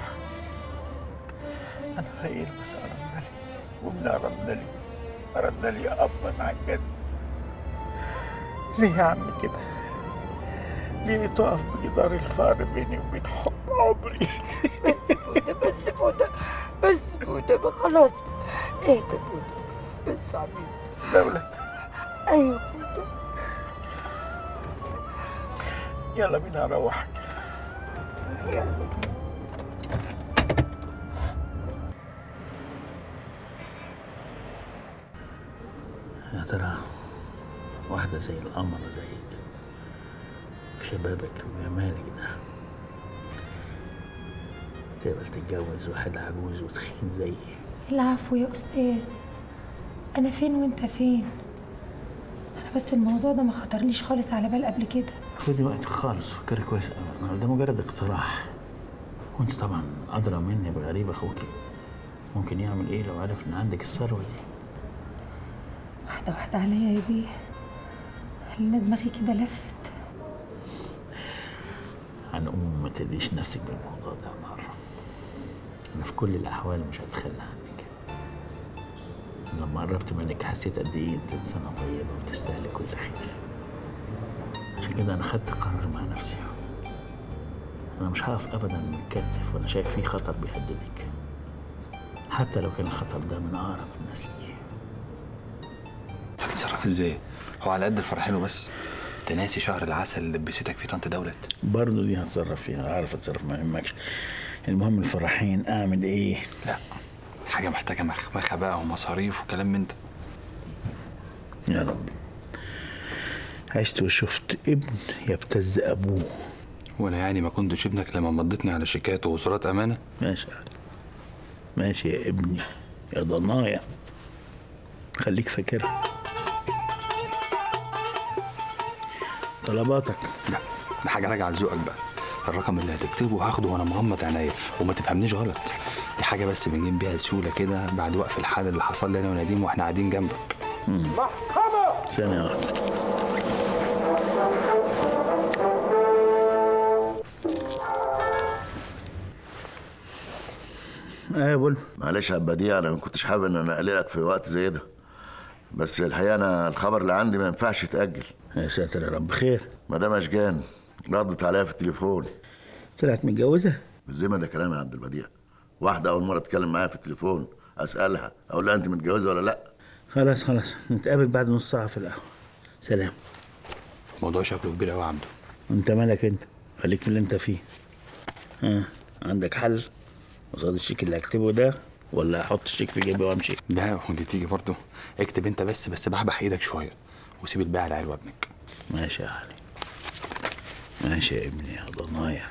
انا فقير بس ارندلي وابن ارندلي ارندلي ابا عن جد ليه يا عم كده؟ ليه تقف بجدار الفقر بيني وبين حب عمري؟ بودا بس بودا بس بودا ما خلاص اهدى بودا بس يا حبيبي دولة ايوه بودا يلا بينا نروح يا ترى واحدة زي القمر زيك في شبابك وجمالك ده تقبل تتجوز واحد عجوز وتخين زيي العفو يا أستاذ أنا فين وأنت فين أنا بس الموضوع ده ما خطرليش خالص على بال قبل كده خدي وقتك خالص فكري كويس قوي ده مجرد اقتراح وانت طبعا ادرى مني بغريب اخوك ممكن يعمل ايه لو عرف ان عندك الثروه دي واحدة واحدة عليا يا بيه لأن دماغي كده لفت عن ام ما تديش نفسك بالموضوع ده يا نهار انا في كل الاحوال مش هتخلى عنك لما قربت منك حسيت قد ايه انت انسانه طيبه وتستاهلي كل خير عشان كده انا خدت قرار مع نفسي انا مش هقف ابدا متكتف وانا شايف في خطر بيهددك حتى لو كان الخطر ده من اقرب الناس ليكي هتتصرف ازاي؟ هو على قد فرحينه بس انت ناسي شهر العسل اللي لبستك فيه طنط دولت برضه دي هتصرف فيها عارف اتصرف ما يهمكش المهم الفرحين اعمل ايه لا حاجة محتاجة مخمخة بقى ومصاريف وكلام من ده يا رب عشت وشفت ابن يبتز ابوه وانا يعني ما كنتش ابنك لما مضتني على شيكات ووصولات امانة ماشي ماشي يا ابني يا ضنايا خليك فاكرها طلباتك لا ده حاجة راجعة لذوقك بقى الرقم اللي هتكتبه هاخده وانا مغمض عينيا وما تفهمنيش غلط دي حاجة بس بنجيب بيها سهولة كده بعد وقف الحال اللي حصل لي انا ونديم واحنا قاعدين جنبك ثانية واحدة ايه يا بول معلش يا بديع انا ما كنتش حابب ان انا اقلقك في وقت زي ده بس الحقيقه انا الخبر اللي عندي ما ينفعش يتاجل يا ساتر يا رب خير مدام اشجان ردت عليا في التليفون طلعت متجوزة بالذمه ده كلام يا عبد البديع واحده اول مره تتكلم معايا في التليفون اسالها اقول لها انت متجوزه ولا لا خلاص خلاص نتقابل بعد نص ساعة في القهوة سلام الموضوع شكله كبير قوي يا عبده وانت مالك انت خليك في اللي انت فيه ها عندك حل قصاد الشيك اللي هكتبه ده ولا احط الشيك في جيبي وامشي ده ودي تيجي برضه اكتب انت بس بس بحبح ايدك شوية وسيب الباقي على عيل وابنك ماشي يا علي ماشي يا ابني يا ضنايا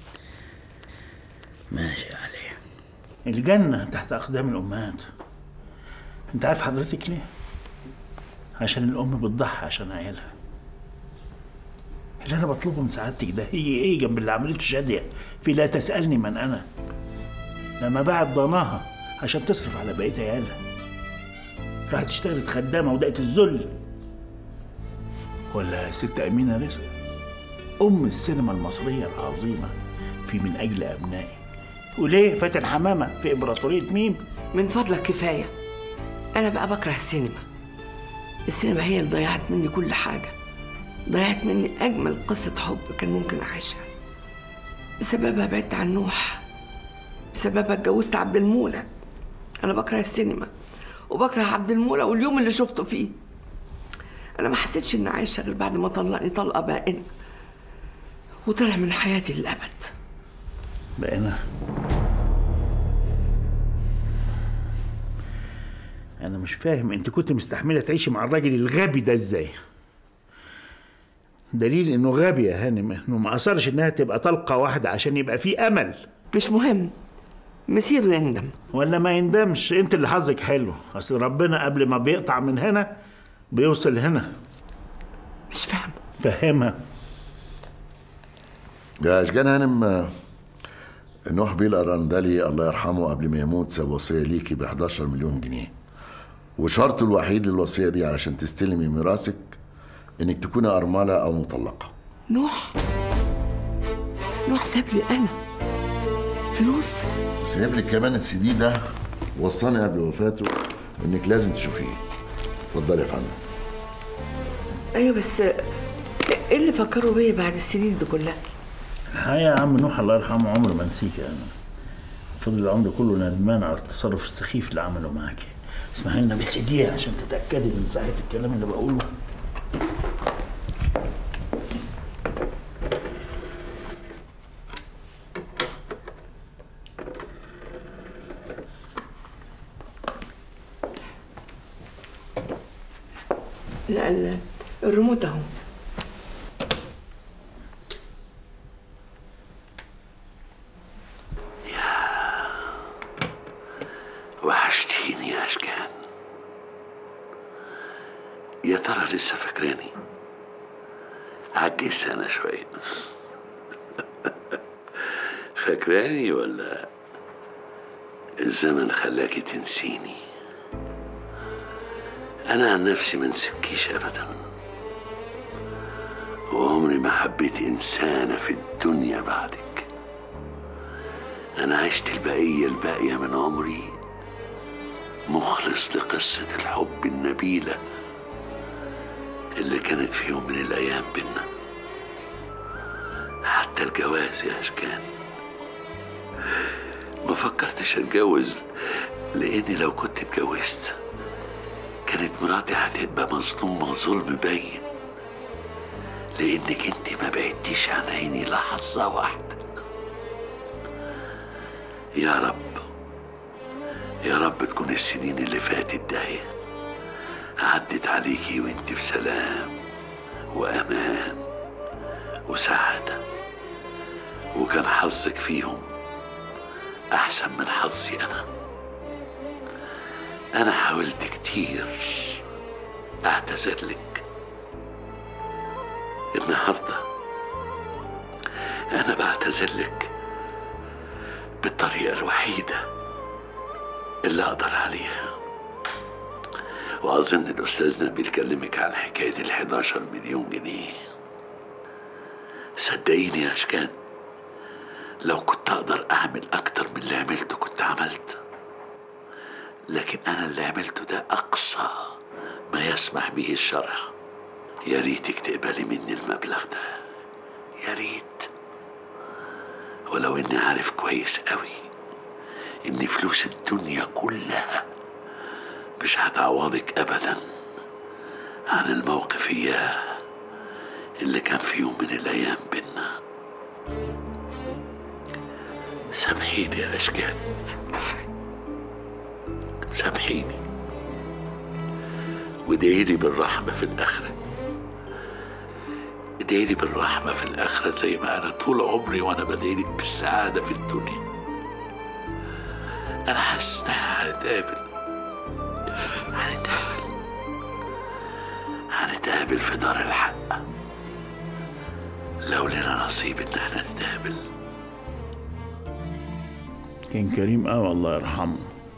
ماشي يا علي الجنة تحت أقدام الأمهات أنت عارف حضرتك ليه؟ عشان الأم بتضحي عشان عيالها اللي أنا بطلبه من سعادتك ده هي إيه جنب اللي عملته شادية في لا تسألني من أنا لما باعت ضناها عشان تصرف على بقية عيالها راحت اشتغلت خدامة ودقت الذل ولا ست أمينة رزق أم السينما المصرية العظيمة في من أجل أبنائي وليه فاتن حمامة في إمبراطورية ميم من فضلك كفاية أنا بقى بكره السينما السينما هي اللي ضيعت مني كل حاجة ضيعت مني أجمل قصة حب كان ممكن أعيشها بسببها بعدت عن نوح بسببها اتجوزت عبد المولى أنا بكره السينما وبكره عبد المولى واليوم اللي شفته فيه أنا ما حسيتش إني عايشة غير بعد ما طلقني طلقة بائنة وطلع من حياتي للأبد بقينا أنا مش فاهم أنت كنت مستحملة تعيشي مع الراجل الغبي ده إزاي؟ دليل إنه غبي يا هانم إنه ما أصرش إنها تبقى طلقة واحدة عشان يبقى في أمل مش مهم مسيره يندم ولا ما يندمش أنت اللي حظك حلو أصل ربنا قبل ما بيقطع من هنا بيوصل هنا مش فاهم فهمها يا اشجان هانم آه، نوح بيه الارندلي الله يرحمه قبل ما يموت ساب وصيه ليكي ب 11 مليون جنيه وشرطه الوحيد للوصيه دي علشان تستلمي ميراثك انك تكوني ارمله او مطلقه نوح نوح ساب لي أنا فلوس سايب لك كمان السي دي ده وصاني قبل وفاته انك لازم تشوفيه اتفضلي يا فندم أيوة بس إيه اللي فكروا بيا بعد السنين دي كلها الحقيقة يا عم نوح الله يرحمه عمره ما نسيك يعني فضل العمر كله ندمان على التصرف السخيف اللي عمله معاكي اسمعي لنا بس دي عشان تتأكدي من صحة الكلام اللي بقوله لا ال- الريموت اهو وحشتيني يا أشكان يا ترى لسه فاكراني عجزت أنا شوية فاكراني ولا الزمن خلاكي تنسيني أنا عن نفسي ما نسيتكيش أبدا وعمري ما حبيت إنسانة في الدنيا بعدك أنا عشت البقية الباقية من عمري مخلص لقصة الحب النبيلة اللي كانت في يوم من الأيام بينا حتى الجواز يا أشكان ما فكرتش أتجوز لأني لو كنت اتجوزت كانت مراتي هتبقى مظلومة ظلم باين لأنك انت ما بعدتيش عن عيني لحظة واحدة يا رب يا رب تكون السنين اللي فاتت داهية عدت عليكي وانت في سلام وأمان وسعادة وكان حظك فيهم أحسن من حظي أنا أنا حاولت كتير أعتذر لك النهاردة أنا بعتذر لك بالطريقة الوحيدة اللي أقدر عليها وأظن الأستاذ نبيل كلمك عن حكاية ال 11 مليون جنيه صدقيني يا أشكان لو كنت أقدر أعمل أكتر من اللي عملته كنت عملت لكن أنا اللي عملته ده أقصى ما يسمح به الشرع يا ريتك تقبلي مني المبلغ ده يا ريت ولو إني عارف كويس قوي إن فلوس الدنيا كلها مش هتعوضك أبدا عن الموقف إياه اللي كان في يوم من الأيام بينا سامحيني يا أشكال سامحيني وادعيلي بالرحمة في الآخرة ادعيلي بالرحمة في الآخرة زي ما أنا طول عمري وأنا بدعيلك بالسعادة في الدنيا أنا حاسس إن إحنا هنتقابل هنتقابل هنتقابل في دار الحق لو لنا نصيب إن إحنا نتقابل كان كريم قوي الله يرحمه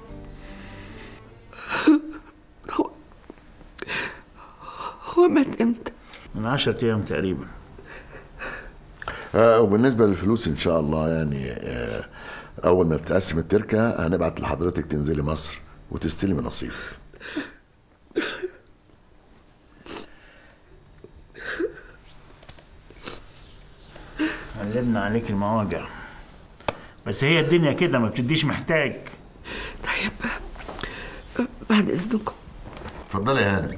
هو هو مات امتى؟ من عشرة أيام تقريبا آه وبالنسبة للفلوس إن شاء الله يعني آه أول ما تتقسم التركة هنبعت لحضرتك تنزلي مصر وتستلمي نصيبك علمنا عليك المواجع بس هي الدنيا كده ما بتديش محتاج طيب بعد اذنكم اتفضلي يا هاني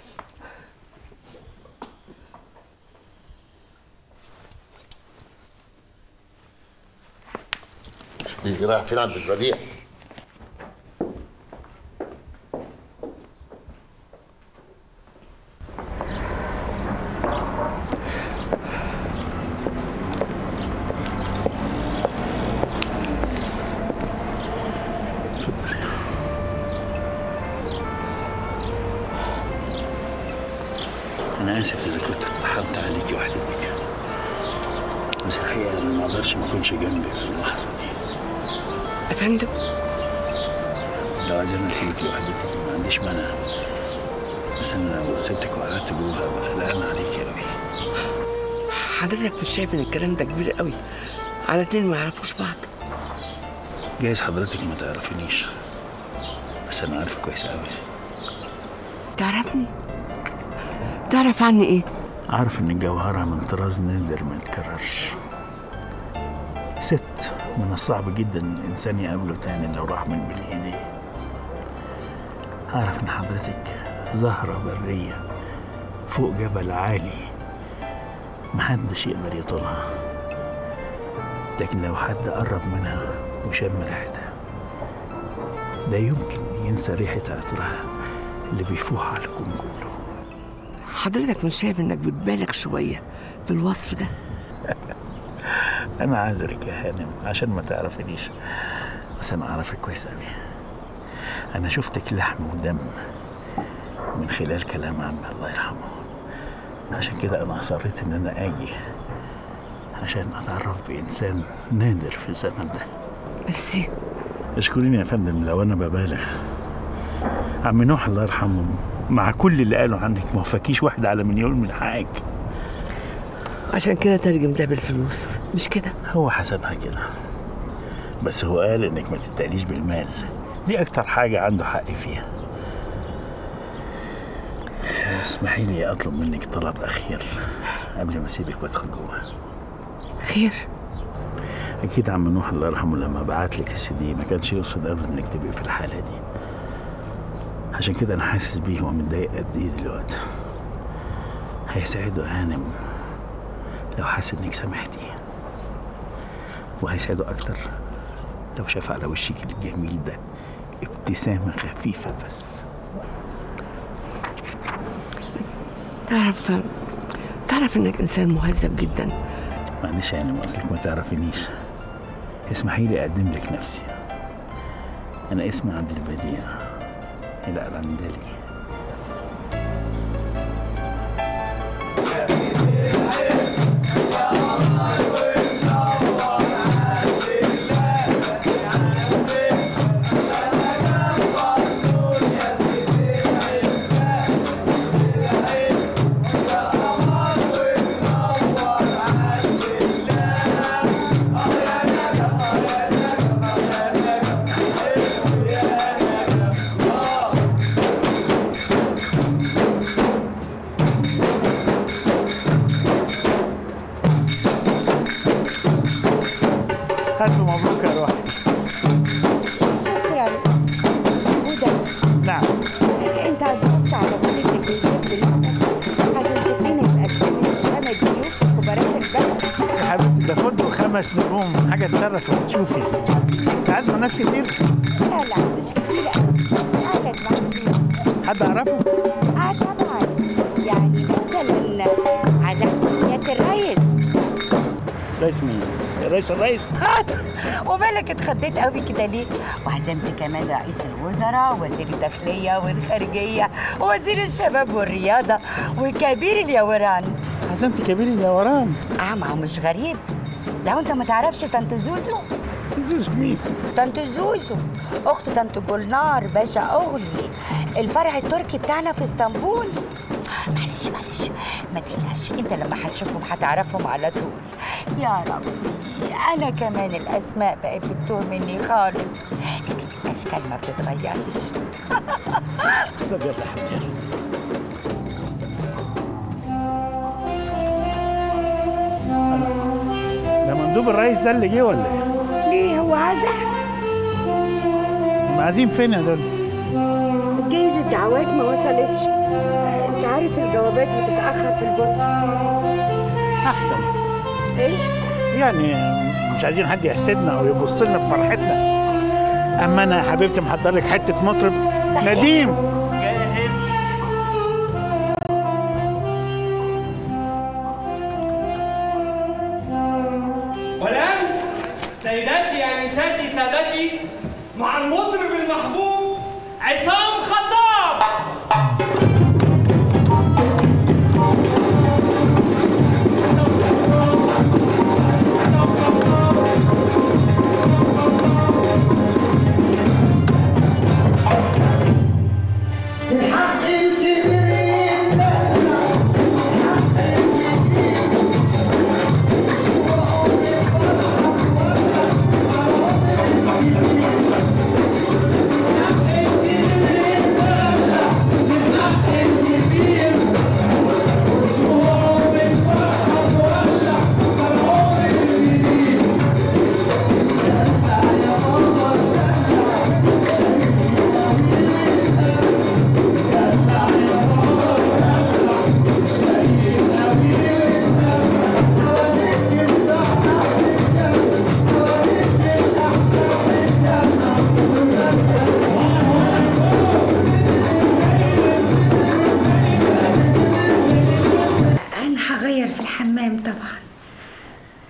إيه، رايح فين عند البديع؟ أنا آسف إذا كنت اتطحنت عليكي وحدتك بس الحقيقة أنا ما أقدرش ما أكونش جنبك في اللحظة دي يا فندم لو عايزين أسيبك لوحدتك ما عنديش مانع بس أنا لو سبتك وقعدت جوه هبقى قلقان عليكي أوي حضرتك مش شايف ان الكلام ده كبير قوي على اتنين ما يعرفوش بعض جايز حضرتك ما تعرفينيش بس أنا عارفة كويس أوي تعرفني تعرف عني ايه عارف إن الجوهرة من طراز نادر ما يتكررش ست من الصعب جدا إن الإنسان يقابله تاني لو راح من بين إيديه عارف إن حضرتك زهرة برية فوق جبل عالي محدش يقدر يطولها لكن لو حد قرب منها وشم ريحتها لا يمكن ينسى ريحة عطرها اللي بيفوح على الكون كله حضرتك مش شايف انك بتبالغ شويه في الوصف ده انا عذرك يا هانم عشان ما تعرفنيش بس انا اعرفك كويس قوي انا شفتك لحم ودم من خلال كلام عمي الله يرحمه عشان كده انا اصريت ان انا اجي عشان اتعرف بانسان نادر في الزمن ده ميرسي اشكريني يا فندم لو انا ببالغ عم نوح الله يرحمه مع كل اللي قالوا عنك ما وفاكيش واحدة على مليون من حقك عشان كده ترجم ده بالفلوس مش كده هو حسبها كده بس هو قال انك ما تتقليش بالمال دي اكتر حاجة عنده حق فيها اسمحي لي اطلب منك طلب اخير قبل ما اسيبك وادخل جوه خير اكيد عم نوح الله يرحمه لما بعت لك السي دي ما كانش يقصد ابدا انك تبقي في الحالة دي عشان كده انا حاسس بيه هو متضايق قد ايه دلوقتي هيسعده هانم لو حس انك سامحتي وهيسعده اكتر لو شاف على وشك الجميل ده ابتسامة خفيفة بس تعرف تعرف انك انسان مهذب جدا معلش يعني ما اصلك ما تعرفينيش اسمحي لي اقدم لك نفسي انا اسمي عبد البديع الأرندلي ألف مبروك يا روحي شكرا هدى نعم انت عجبت على والدتك بالجد عشان شكلنا مقدمين خمس ضيوف كباراتك بقى يا حبيبتي ده فندق خمس نجوم حاجة تشرف لما تشوفي انت عازمة ناس كتير لا لا مش كتير قوي عدد محدود حد أعرفه؟ اه طبعا يعني مثلا عزمت سيادة الريس رئيس مين؟ رئيس الرئيس ومالك اتخضيت قوي كده ليه؟ وعزمت كمان رئيس الوزراء وزير الداخلية والخارجية ووزير الشباب والرياضة وكبير اليوران عزمت كبير اليوران اه ما هو مش غريب لو انت ما تعرفش طنط زوزو زوزو مين؟ طنط زوزو اخت طنط جولنار باشا اغلي الفرع التركي بتاعنا في اسطنبول معلش معلش ما تقلقش انت لما هتشوفهم هتعرفهم على طول يا ربي انا كمان الاسماء بقت بتتوه مني خالص لكن الاشكال ما بتتغيرش طب يلا يا حبيبتي ده مندوب الرئيس ده اللي جه ولا ايه؟ ليه هو عزة هم عايزين فين يا دول؟ جايز الدعوات ما وصلتش انت عارف الجوابات بتتاخر في البوسطه احسن ايه يعني مش عايزين حد يحسدنا او يبص لنا في فرحتنا اما انا يا حبيبتي محضر لك حته مطرب صحيح. نديم والآن سيداتي أنساتي سادتي مع المطرب المحبوب عصام خطاب يا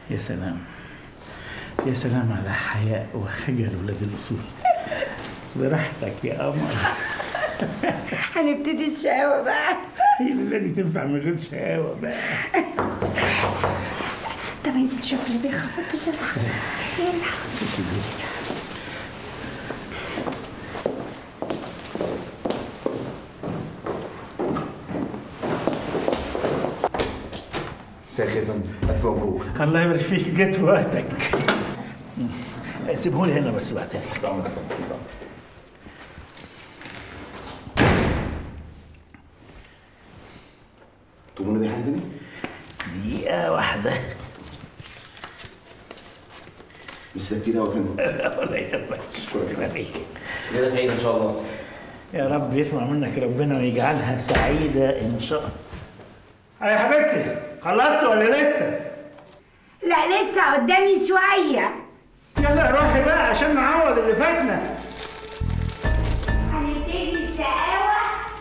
يا سلام يا سلام على حياء وخجل ولاد الأصول براحتك يا قمر هنبتدي الشقاوة بقى هي الليلة دي تنفع من غير شقاوة بقى طب انزل شوف اللي بيخبط بسرعة يلا مساء الخير يا فندم الف مبروك الله يبارك فيك جت في وقتك سيبهولي هنا بس بعد إذنك. تؤمرني بأي حاجه تاني؟ دقيقة واحدة بس ده كتير قوي يا فندم ولا يهمك شكرا ليك ليله سعيده ان شاء الله يا رب يسمع منك ربنا ويجعلها سعيدة إن شاء الله يا حبيبتي خلصت ولا لسه؟ لا لسه قدامي شوية يلا روحي بقى عشان نعوض اللي فاتنا هنبتدي الشقاوة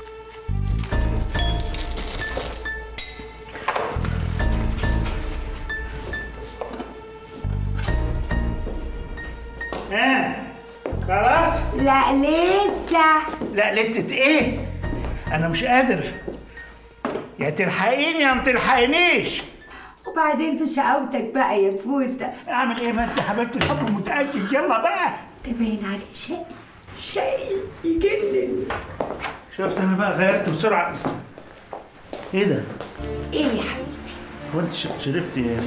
ها خلاص؟ لا لسه لا لسه ايه؟ أنا مش قادر يا تلحقيني يا ما تلحقينيش وبعدين في شقاوتك بقى يا فوتة اعمل ايه بس يا حبيبتي الحب متأكد يلا بقى ده باين عليه شيء شيء يجنن شفت انا بقى غيرت بسرعة ايه ده؟ ايه يا حبيبي هو انت ش- شربت ايه؟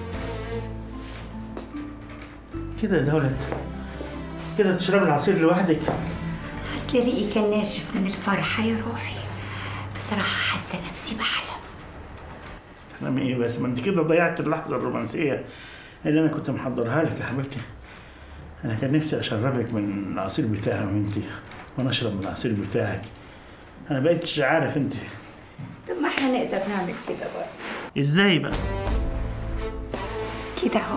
كده يا دولت كده تشرب العصير لوحدك اصل ريقي كان ناشف من الفرحة يا روحي بصراحة حاسة نفسي بحلم احلام ايه بس ما انت كده ضيعت اللحظة الرومانسية اللي انا كنت محضرها لك يا حبيبتي انا كان نفسي اشربك من العصير بتاعي وانت وانا اشرب من العصير بتاعك انا بقيتش عارف انت طب ما احنا نقدر نعمل كده برضه ازاي بقى كده اهو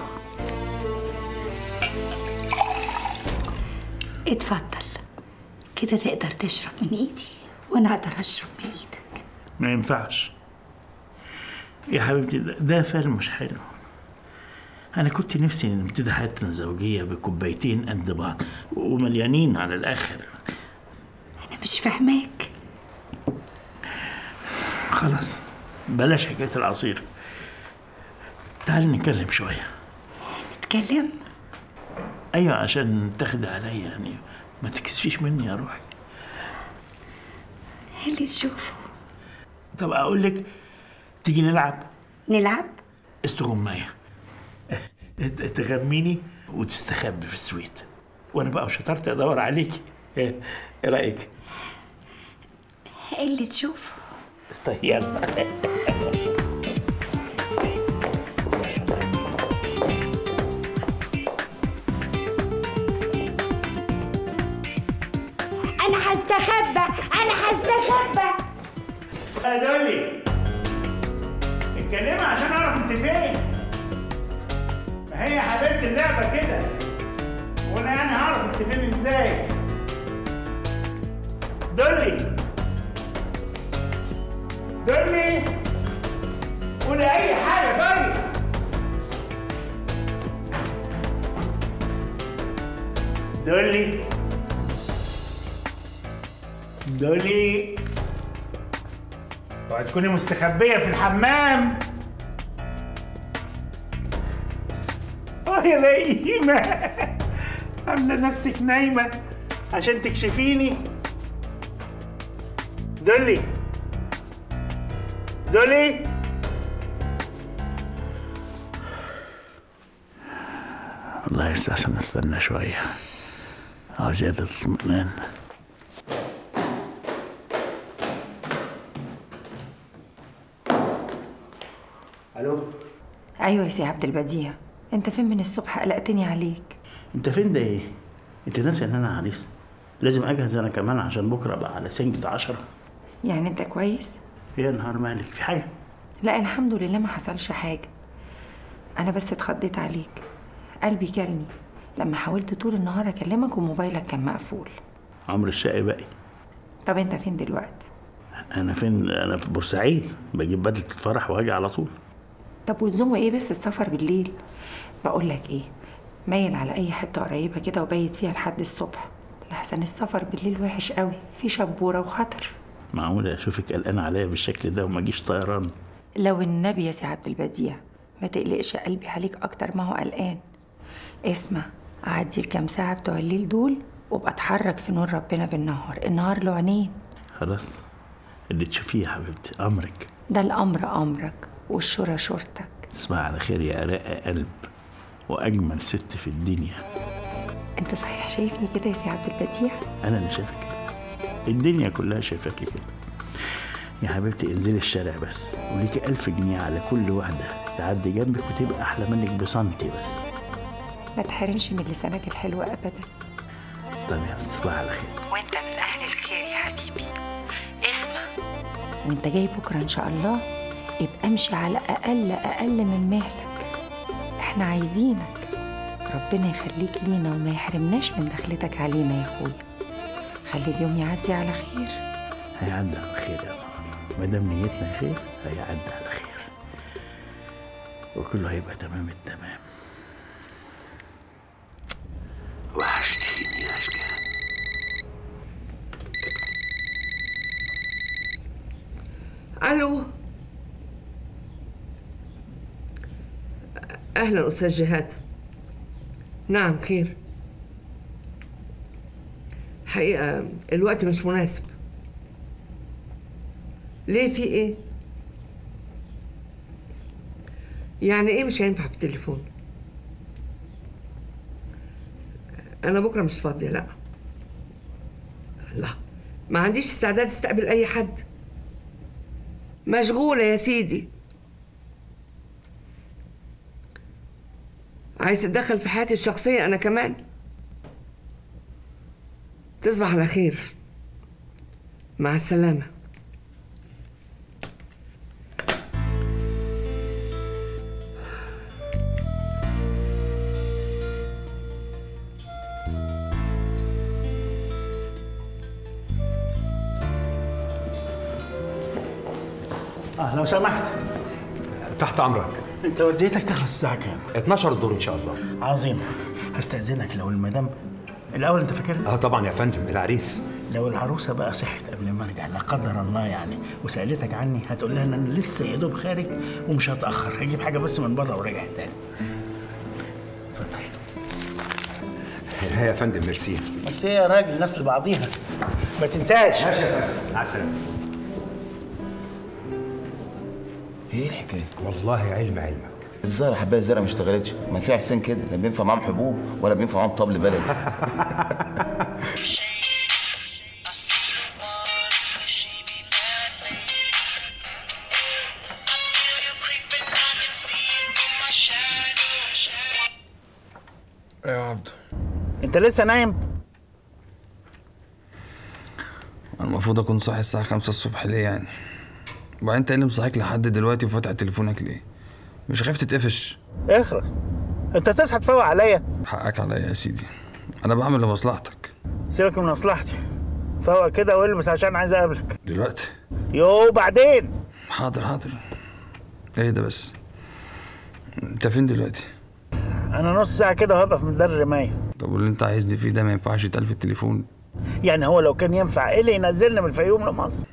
اتفضل كده تقدر تشرب من ايدي وانا اقدر اشرب من ايدك ما ينفعش يا حبيبتي ده- ده فعل مش حلو انا كنت نفسي نبتدي حياتنا الزوجيه بكوبايتين قد بعض ومليانين على الاخر انا مش فاهماك خلاص بلاش حكايه العصير تعال نتكلم شويه نتكلم ايوه عشان تاخدي عليا يعني ما تكسفيش مني يا روحي اللي تشوفه طب اقول لك تيجي نلعب نلعب استغمايه تغميني وتستخبي في السويت وانا بقى شطرت ادور عليكي ايه إيه رايك اللي تشوفه طيب يلا انا هستخبى انا هستخبى يا دولي اتكلمي عشان اعرف انت فين ما هي يا حبيبتي اللعبه كده وانا يعني هعرف انت فين ازاي دولي دولي قولي اي حاجه دولي دولي دولي اوعي تكوني مستخبية في الحمام اه يا نايمة عاملة نفسك نايمة عشان تكشفيني دولي دولي الله يستحسن استنى شوية اه زيادة اطمئنان الو ايوه يا سي عبد البديع انت فين من الصبح قلقتني عليك انت فين ده ايه؟ انت ناسي ان انا عريس لازم اجهز انا كمان عشان بكره ابقى على سنجة عشرة يعني انت كويس يا نهار مالك في حاجة لا الحمد لله ما حصلش حاجه انا بس اتخضيت عليك قلبي كلني لما حاولت طول النهار اكلمك وموبايلك كان مقفول عمرو الشقي باقي طب انت فين دلوقتي انا فين انا في بورسعيد بجيب بدلة الفرح وهاجي على طول طب ولزومه ايه بس السفر بالليل بقول لك ايه ميل على اي حته قريبه كده وبيت فيها لحد الصبح لحسن السفر بالليل وحش قوي في شبوره وخطر معقولة أشوفك قلقان عليا بالشكل ده وما أجيش طيران لو النبي يا سي عبد البديع ما تقلقش قلبي عليك اكتر ما هو قلقان اسمع عدي الكام ساعه بتوع الليل دول وابقى اتحرك في نور ربنا بالنهار النهار له عينين خلاص اللي تشوفيه يا حبيبتي أمرك ده الامر امرك والشورى شورتك تصبح على خير يا أراء قلب وأجمل ست في الدنيا انت صحيح شايفني كده يا سي عبد البديع أنا اللي شايفك كده الدنيا كلها شايفاكي كده يا حبيبتي انزلي الشارع بس وليكي ألف جنيه على كل واحدة تعدي جنبك وتبقى أحلى منك بسنتي بس ما تحرمش من لسانك الحلو ابدا طب يلا تصبح على خير وانت من اهل الخير يا حبيبي اسمع وانت جاي بكره ان شاء الله يبقى امشي على اقل اقل من مهلك احنا عايزينك ربنا يخليك لينا وما يحرمناش من دخلتك علينا يا اخويا خلي اليوم يعدي على خير هيعدي على خير يا ماما ما دام نيتنا خير هيعدي على خير وكله هيبقى تمام التمام وحشتيني يا اشجان الو اهلا استاذ جهاد نعم خير حقيقه الوقت مش مناسب ليه في ايه يعني ايه مش هينفع في التليفون انا بكره مش فاضيه لا لا ما عنديش استعداد استقبل اي حد مشغولة يا سيدي عايز تتدخل في حياتي الشخصية أنا كمان تصبح على خير مع السلامة اه لو سمحت تحت امرك انت وديتك تخلص الساعة كام؟ 12 الدور ان شاء الله عظيم هستأذنك لو المدام الأول أنت فاكرني؟ اه طبعا يا فندم العريس لو العروسة بقى صحت قبل ما أرجع لا قدر الله يعني وسألتك عني هتقول لها إن أنا لسه يا دوب خارج ومش هتأخر هجيب حاجة بس من بره وراجع تاني لا يا فندم ميرسي بس إيه يا راجل الناس لبعضيها ما تنساش ماشي يا فندم مع السلامه ايه الحكايه؟ والله علم علمك الزهره حبايه الزرقاء ما اشتغلتش ما في حسين كده لا بينفع معاهم حبوب ولا بينفع معاهم طبل بلدي ايوه يا عبده أنت لسه نايم؟ انا المفروض اكون صاحي الساعه 5 الصبح ليه يعني وبعدين انت إيه اللي مصحيك لحد دلوقتي وفاتح تليفونك ليه مش خايف تتقفش اخرس أنت تصحى تفوق عليا حقك عليا يا سيدي انا بعمل لمصلحتك سيبك من مصلحتي فوق كده والبس عشان عايز أقابلك دلوقتي يو بعدين حاضر حاضر ايه ده بس انت فين دلوقتي أنا نص ساعة كده وهبقى في ميدان الرماية طب واللي انت عايزني فيه ده ما ينفعش يتقال في التليفون يعني هو لو كان ينفع إيه اللي ينزلنا من الفيوم لمصر؟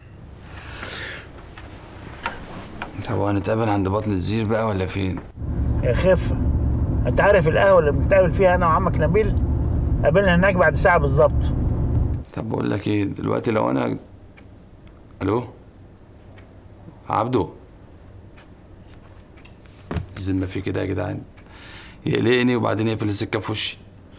طب هنتقابل عند بطن الزير بقى ولا فين يا خفة أنت عارف القهوة اللي بنتقابل فيها أنا وعمك نبيل؟ قابلنا هناك بعد ساعة بالظبط طب بقول لك ايه دلوقتي لو انا الو عبده الذمه في كده يا جدعان يقلقني وبعدين يقفل السكه في وشي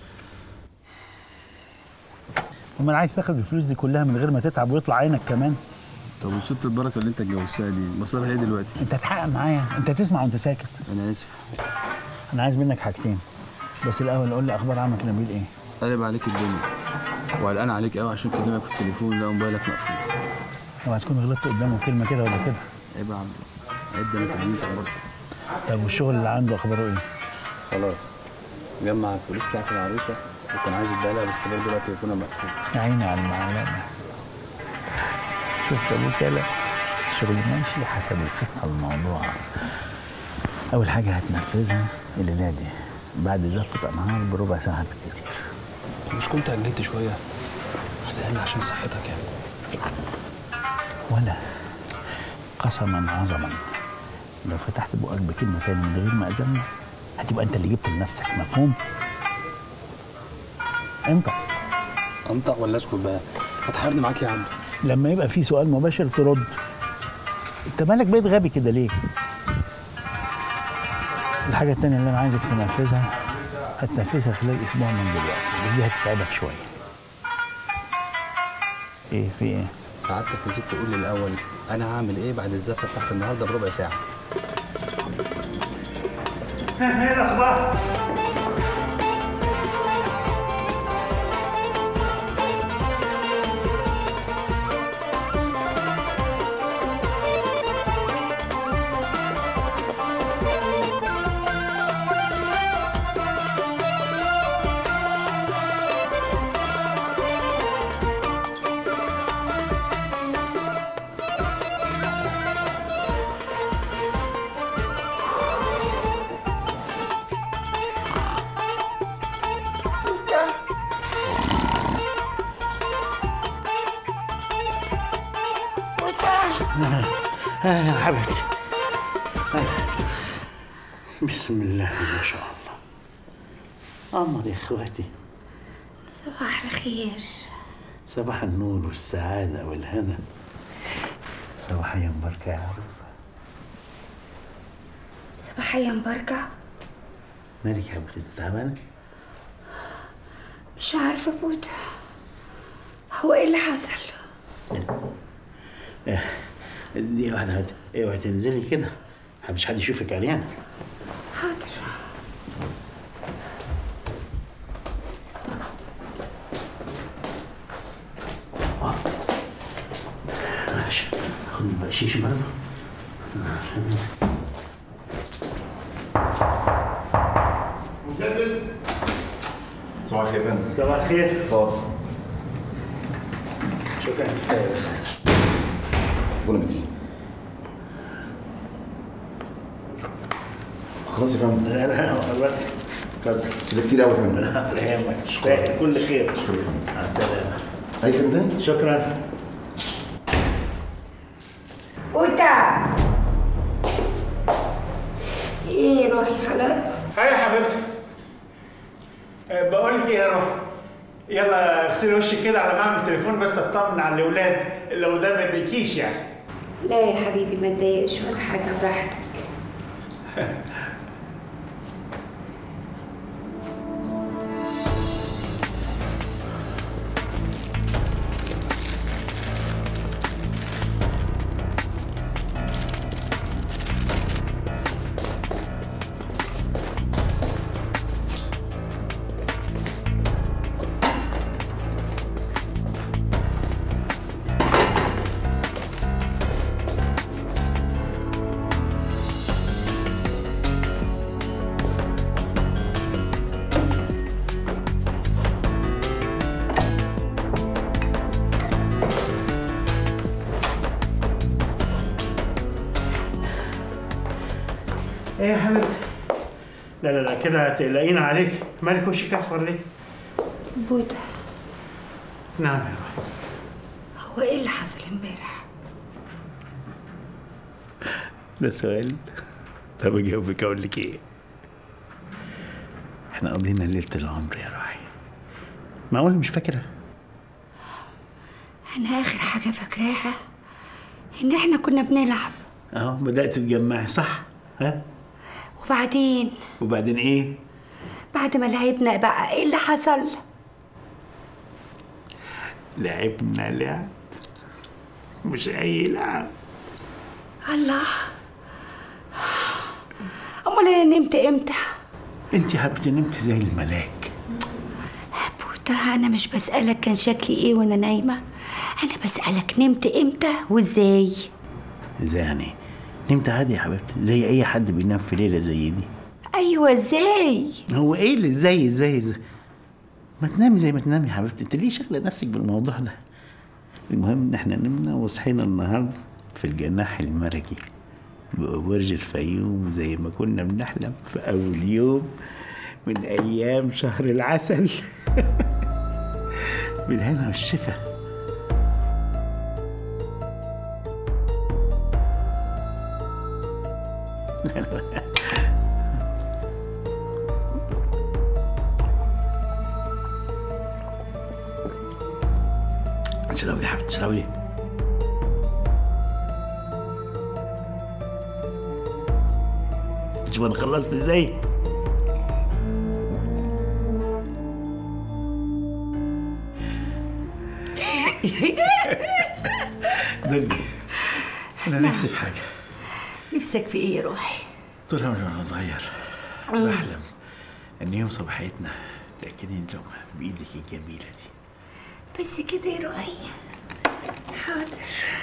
أمال عايز تاخد الفلوس دي كلها من غير ما تتعب ويطلع عينك كمان؟ طب وست البركه اللي انت اتجوزتها دي مصيرها ايه دلوقتي أنت تحقق معايا أنت تسمع وأنت ساكت انا اسف أنا عايز منك حاجتين بس الأول قول لي أخبار عمك نبيل إيه؟ قلب عليك الدنيا وقلقان عليك قوي عشان كلمك في التليفون لا موبايلك مقفول اوعى تكون غلطت قدامه كلمة كده ولا كده عيب يا عبده عيب ده انا تلميذك برضه طب والشغل اللي عنده أخباره إيه؟ خلاص جمع الفلوس بتاعت العروسه وكان عايز يديها لها بس برضه دلوقتي تليفونها مقفول يا عيني على المعلمة شفت أبوك يلا الشغل ماشي حسب الخطة الموضوع اول حاجه هتنفذها الليله دي بعد زفه انهار بربع ساعه بالكتير مش كنت اجلت شويه على الاقل عشان صحتك يعني ولا قسما عظما لو فتحت بقك بكلمه تاني من غير ما اذنك هتبقى انت اللي جبت لنفسك مفهوم انت انطق ولا اسكت بقى هتحيرني معاك يا عبده لما يبقى في سؤال مباشر ترد انت مالك بقيت غبي كده ليه الحاجة التانية اللي أنا عايزك تنفذها هتنفذها خلال أسبوع من دلوقتي بس دي هتتعبك شوية إيه في إيه؟ سعادتك نسيت تقول لي الاول انا هعمل ايه بعد الزفه بتاعت النهارده بربع ساعه ايه الأخبار؟ آه يا حبيبتي آه. بسم الله ما شاء الله قمر يا اخواتي صباح الخير صباح النور والسعادة والهنا صباحيا مباركة يا عروسة صباحيا مباركة مالك يا حبيبتي تعبانة؟ مش عارفة بود هو ايه اللي حصل إيه، دي واحدة واحدة اوعي تنزلي كده مش حد يشوفك عريانة حاضر ماشي خد البقشيش برضه مسدس صباح الخير يا فندم صباح الخير فطار شكرا كفاية بس بون ابيتي خلاص يا فندم لا لا بس اتفضل بس ده كتير قوي يا فندم لا يهمك تستاهل كل خير شكرا يا فندم مع السلامة اي خدمة تاني؟ شكرا وتا ايه روحي خلاص هاي يا حبيبتي أه، بقول لك ايه يا روح يلا اغسلي وشك كده على ما اعمل تليفون بس اطمن على الاولاد لو ده ما يضايقكيش يعني لا يا حبيبي ما تضايقش ولا حاجة براحتك ايه يا حبيبتي لا لا لا كده تقلقين عليك مالك وشك اصفر ليه؟ بودا نعم يا روح هو ايه اللي حصل امبارح ده سؤال طب اجاوبك اقول لك ايه؟ احنا قضينا ليلة العمر يا روحي معقول مش فاكرة؟ انا اخر حاجة فاكراها ان احنا كنا بنلعب اهو بدأت تجمعي صح؟ ها؟ وبعدين وبعدين ايه؟ بعد ما لعبنا بقى ايه اللي حصل لعبنا لعب مش اي لعب الله امال انا نمت امتى انت يا حبيبتي نمت زي الملاك بوتا انا مش بسألك كان شكلي ايه وانا نايمة انا بسألك نمت امتى وازاي ازاي يعني؟ نمت عادي يا حبيبتي زي اي حد بينام في ليلة زي دي ايوه ازاي هو ايه اللي ازاي ازاي ازاي ما تنامي زي ما تنامي يا حبيبتي انت ليه شاغله نفسك بالموضوع ده المهم ان احنا نمنا وصحينا النهارده في الجناح الملكي ببرج الفيوم زي ما كنا بنحلم في أول يوم من أيام شهر العسل بالهنا والشفا اشربي يا حبيبتي اشربي شوف انا خلصت ازاي دلي انا نفسي في حاجه نفسك في ايه يا روحي طول عمري وانا صغير بحلم ان يوم صباحيتنا تاكلين لقمه بايدك الجميله دي بس كده يا روحي حاضر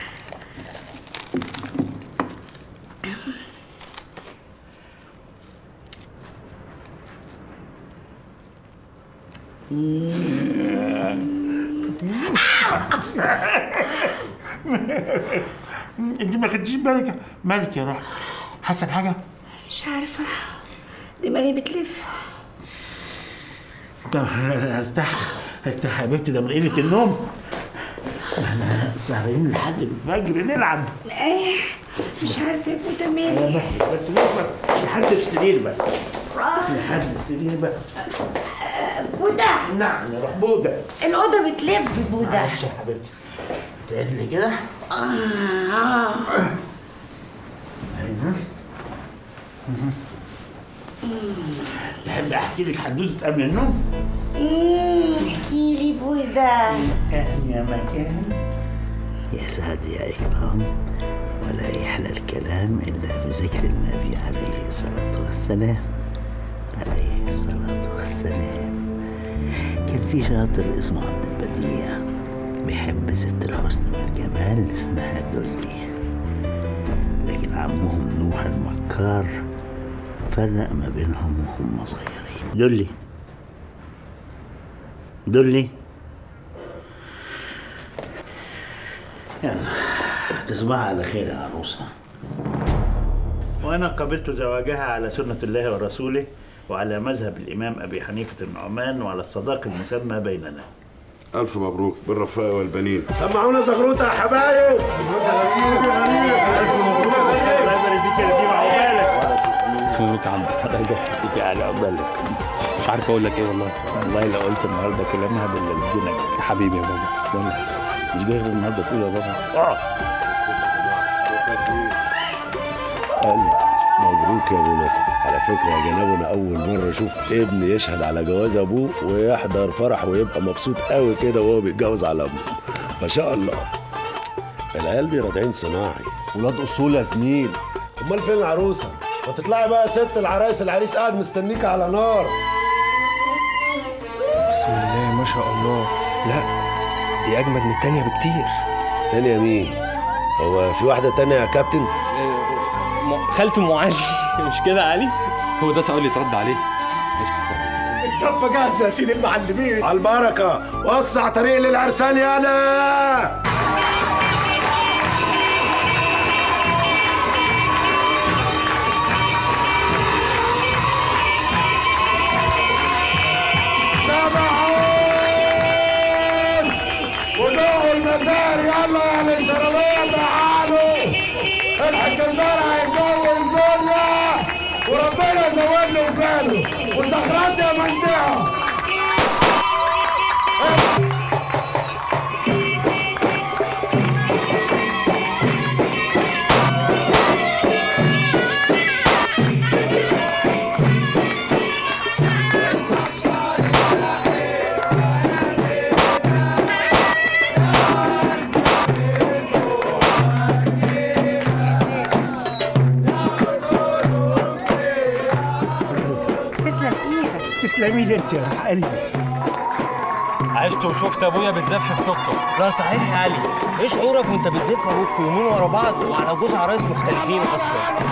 انت ما خدتيش بالك مالك يا روح حاسه بحاجه مش عارفة دماغي بتلف طب لا لا ارتاح ارتاح يا حبيبتي ده من قله النوم احنا سهرانين لحد الفجر نلعب ايه مش عارفة يا بوتا انا مالي بحكي بس نقدر لحد السرير بس لحد السرير بس بودا نعم يا روح بوده الأوضة بتلف بودا معلش يا حبيبتي تعدلي كده آه. ايوه تحب احكي لك حدوته قبل النوم؟ احكي لي بودا كان يا مكان يا سعد يا إكرام ولا يحلى الكلام إلا بذكر النبي عليه الصلاة والسلام عليه الصلاة والسلام كان في شاطر اسمه عبد البديع بيحب ست الحسن والجمال اسمها دولي لكن عمهم نوح المكار فرق ما بينهم وهم صغيرين دولي دولي يلا تصبح على خير يا عروسة وأنا قبلت زواجها على سنة الله ورسوله وعلى مذهب الإمام أبي حنيفة النعمان وعلى الصداق المسمى بيننا ألف مبروك بالرفاء والبنين سمعونا زغروطة يا حبايب ألف مبروك الله يبارك فيك يا نديم عقبالك مبروك يا عم الله يبارك فيك على عقبالك مش عارف اقول لك ايه والله والله لو قلت النهارده كلام هبل لسجنك يا حبيبي يا بابا والله مش جاي غير النهارده تقول يا بابا اقعد مبروك يا ابو نصر على فكره يا جنابنا اول مره اشوف ابن يشهد على جواز ابوه ويحضر فرح ويبقى مبسوط قوي كده وهو بيتجوز على ابوه ما شاء الله العيال دي رادعين صناعي ولاد اصول يا زميل امال فين العروسه ما تطلعي بقى يا ست العرايس العريس قاعد مستنيك على نار بسم الله ما شاء الله لا دي اجمد من التانية بكتير تانية مين هو في واحده تانية يا كابتن خالته ام علي مش كده علي هو ده سؤال يترد عليه اسكت خالص الصفة جاهزة يا سيدي المعلمين على البركة وسع طريق للعرسان يالا تابعون ودوقوا المزار يلا يا الشربية تعالوا الحكندار هيتجوز دنيا وربنا يزود له وباله وزغرات يا منطقة تسلم ايدك تسلمي لي انت يا روح قلبي عشت وشفت ابويا بتزف في توك توك لا صحيح يا علي ايه شعورك وانت بتزف ابوك في يومين ورا بعض وعلى جوز عرايس مختلفين اصلا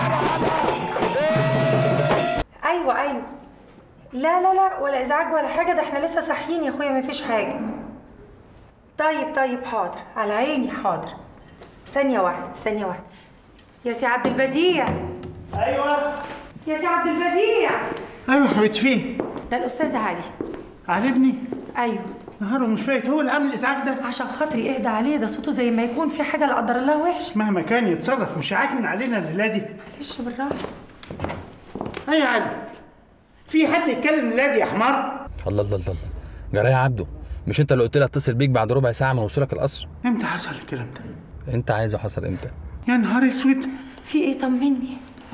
ايوه ايوه لا لا لا ولا ازعاج ولا حاجه ده احنا لسه صاحيين يا اخويا مفيش حاجه طيب طيب حاضر على عيني حاضر ثانيه واحده ثانيه واحده يا سي عبد البديع ايوه يا سي عبد البديع ايوه حبيبتي فين ده الاستاذ علي علي ابني ايوه نهاره مش فايت هو اللي عامل الازعاج ده عشان خاطري اهدى عليه ده صوته زي ما يكون في حاجه لا قدر الله وحشه مهما كان يتصرف مش عاكن علينا الليله دي معلش بالراحه ايوه يا علي في حد يتكلم الليله دي يا حمار الله الله الله جرايه يا عبده مش انت اللي قلت لي اتصل بيك بعد ربع ساعه من وصولك القصر امتى حصل الكلام ده انت عايزه حصل امتى يا نهار اسود في ايه طمني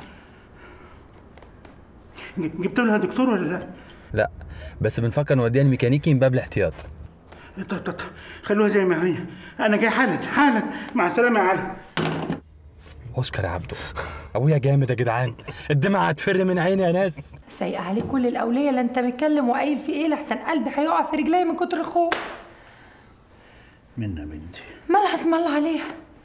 ج- جبت لها دكتور ولا لا لا بس بنفكر نوديها الميكانيكي من باب الاحتياط طب طب طب خلوها زي ما هي انا جاي حالا حالا مع السلامه يا علي اوسكار يا عبده ابويا جامد يا جدعان الدمعه هتفر من عيني يا ناس سايقه عليك كل الاوليه لا انت متكلم وقايل في ايه لحسن قلبي هيقع في رجلي من كتر الخوف منا بنتي مالها اسم الله عليها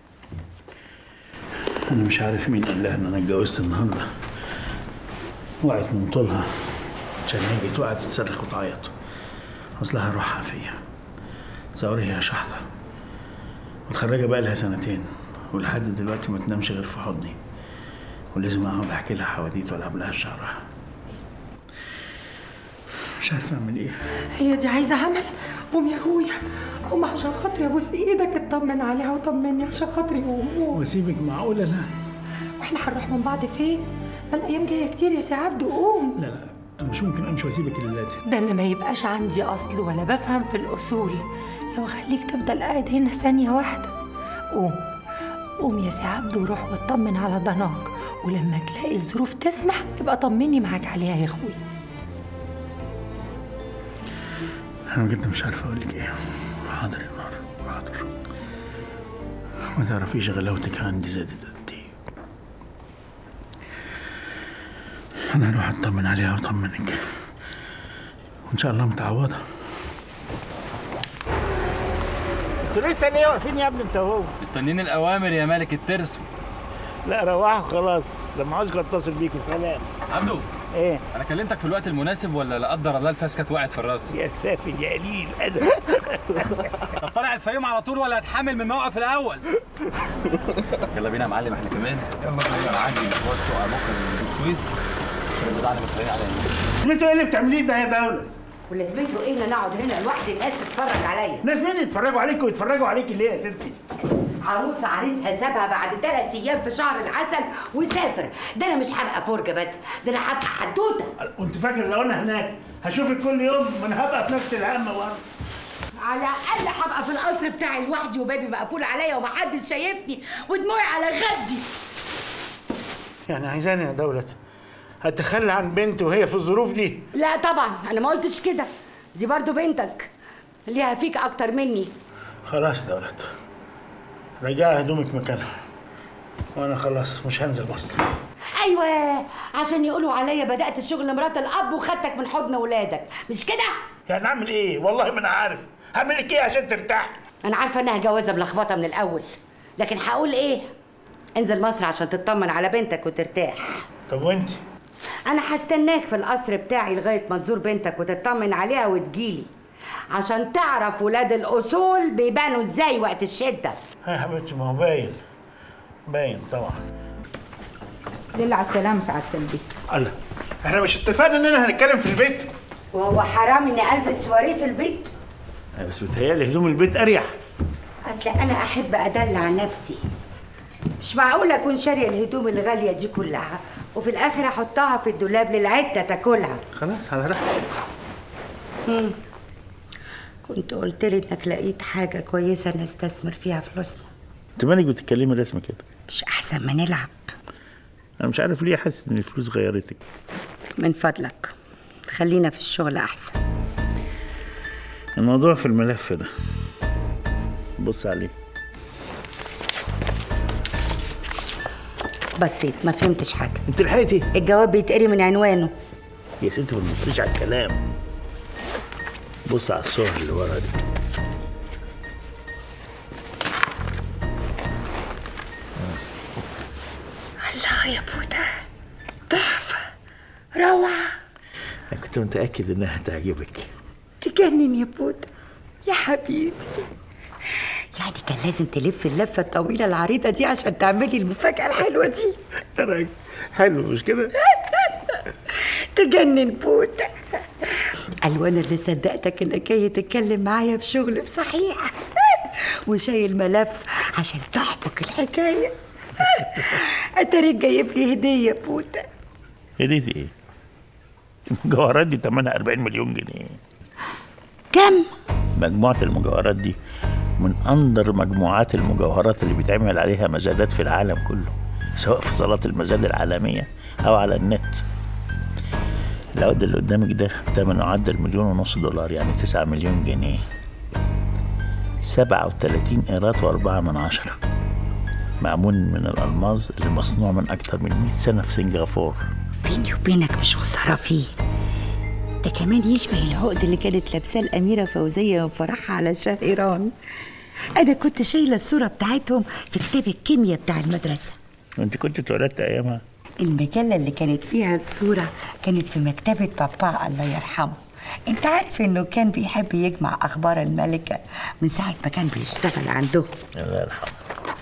انا مش عارف مين قال لها ان انا اتجوزت النهارده وقعت من طولها عشان هي جت وقعت تصرخ وتعيط اصلها روحها فيا تصوري هي شحطه متخرجه بقى لها سنتين ولحد دلوقتي ما تنامش غير في حضني ولازم اقعد احكي لها حواديت والعب لها شعرها مش عارف اعمل ايه هي دي عايزه عمل قوم يا اخويا قوم عشان خاطري ابوس ايدك اطمن عليها وطمني عشان خاطري قوم قوم واسيبك معقوله لا واحنا هنروح من بعض فين ما الايام جايه كتير يا سي عبده قوم لا لا انا مش ممكن امشي واسيبك الليلاتي ده انا ما يبقاش عندي اصل ولا بفهم في الاصول لو اخليك تفضل قاعد هنا ثانيه واحده قوم قوم يا سي عبده وروح واطمن على ضناك ولما تلاقي الظروف تسمح يبقى طمني معاك عليها يا اخوي انا بجد مش عارف اقول لك ايه حاضر يا نار حاضر ما تعرفيش غلاوتك عندي زادت قد ايه انا هروح اطمن عليها واطمنك وان شاء الله متعوضه انتوا لسه ليه واقفين يا ابني انت وهو مستنيين الاوامر يا ملك الترسو لا روحوا خلاص لما عاوزكم اتصل بيكم سلام عبده ايه انا كلمتك في الوقت المناسب ولا لا قدر الله الفاس كانت وقعت في الراس يا سافل يا قليل انا طب طالع الفيوم على طول ولا هتحمل من الموقف الاول يلا بينا يا معلم احنا كمان يلا بينا انا عندي مشوار سوق بكره السويس عشان البضاعه اللي متفقين عليها انتوا ايه اللي بتعمليه ده يا دوله ولازمته ايه ان اقعد هنا لوحدي الناس تتفرج عليا ناس مين يتفرجوا عليك ويتفرجوا عليك ليه يا ستي عروسه عريسها سابها بعد ثلاث ايام في شهر العسل وسافر ده انا مش هبقى فرجه بس ده انا هبقى حدوته وانت فاكر لو انا هناك هشوفك كل يوم ما انا هبقى في نفس الهم برضه على الاقل هبقى في القصر بتاعي لوحدي وبابي مقفول عليا ومحدش شايفني ودموعي على خدي يعني عايزاني يا دولة هتخلى عن بنتي وهي في الظروف دي لا طبعا انا ما قلتش كده دي برضو بنتك ليها فيك اكتر مني خلاص يا دولة رجعي هدومك مكانها وانا خلاص مش هنزل مصر ايوه عشان يقولوا عليا بدات شغل مرات الاب وخدتك من حضن ولادك مش كده يعني اعمل ايه والله ما انا عارف هعمل لك ايه عشان ترتاح انا عارفه انها جوازه بلخبطه من الاول لكن هقول ايه انزل مصر عشان تطمن على بنتك وترتاح طب وانت انا هستناك في القصر بتاعي لغايه ما تزور بنتك وتطمن عليها وتجيلي عشان تعرف ولاد الاصول بيبانوا ازاي وقت الشده ها يا حبيبتي ما هو باين باين طبعا لله على السلامة سعادة البيت الله احنا مش اتفقنا اننا هنتكلم في البيت وهو حرام اني البس سواريه في البيت أيوة، بس بتهيألي هدوم البيت اريح اصل انا احب ادلع نفسي مش معقول اكون شاريه الهدوم الغاليه دي كلها وفي الاخر احطها في الدولاب للعده تاكلها خلاص على راحتك مم. كنت قلت لي انك لقيت حاجه كويسه نستثمر فيها فلوسنا انت مالك بتتكلمي رسمه كده مش احسن ما نلعب انا مش عارف ليه حاسس ان الفلوس غيرتك من فضلك خلينا في الشغل احسن الموضوع في الملف ده بص عليه بصيت ما فهمتش حاجه انت لحقتي الجواب بيتقري من عنوانه يا ستي ما تبصيش على الكلام بص على الصور اللي ورا دي الله يا بوتا تحفه روعه انا كنت متاكد انها هتعجبك تجنن يا بوتا يا حبيبي يعني يعني كان لازم تلف اللفه الطويله العريضه دي عشان تعملي المفاجاه الحلوه دي يا راجل حلو مش كده تجنن بوت قال وانا اللي صدقتك انك جاي تتكلم معايا في شغل بصحيح وشايل ملف عشان تحبك الحكايه اتاريك جايب لي هديه بوت هديتي ايه المجوهرات دي ثمنها 40 مليون جنيه كم مجموعة المجوهرات دي من أندر مجموعات المجوهرات اللي بيتعمل عليها مزادات في العالم كله سواء في صالات المزاد العالمية أو على النت العقد اللي قدامك ده تمنه عدى المليون ونص دولار يعني تسعة مليون جنيه سبعة وتلاتين إيرات وأربعة من عشرة معمول من الألماظ اللي مصنوع من أكتر من مئة سنة في سنغافور بيني وبينك مش خساره فيه ده كمان يشبه العقد اللي كانت لابساه الأميرة فوزية وفرحها على شهر إيران أنا كنت شايلة الصورة بتاعتهم في كتاب الكيمياء بتاع المدرسة وأنت كنت اتولدت أيامها المجلة اللي كانت فيها الصورة كانت في مكتبة بابا الله يرحمه انت عارف انه كان بيحب يجمع اخبار الملكة من ساعة ما كان بيشتغل عندهم الله يرحمه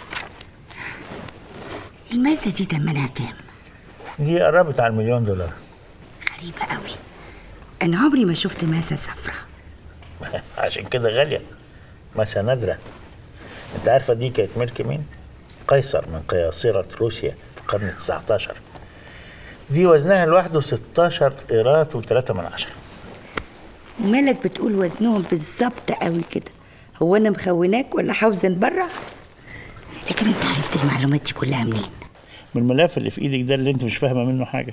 المازة دي تمنها كام؟ دي قربت على المليون دولار غريبة قوي انا عمري ما شفت مازة صفرا عشان كده غالية مسا نادرة انت عارفة دي كانت ملك مين؟ قيصر من قياصرة روسيا في القرن التسعة عشر دي وزنها لوحده 16 ايرات و3 من عشرة ومالك بتقول وزنهم بالظبط قوي كده هو انا مخوناك ولا حوزن بره لكن انت عرفت المعلومات دي كلها منين من الملف اللي في ايدك ده اللي انت مش فاهمة منه حاجة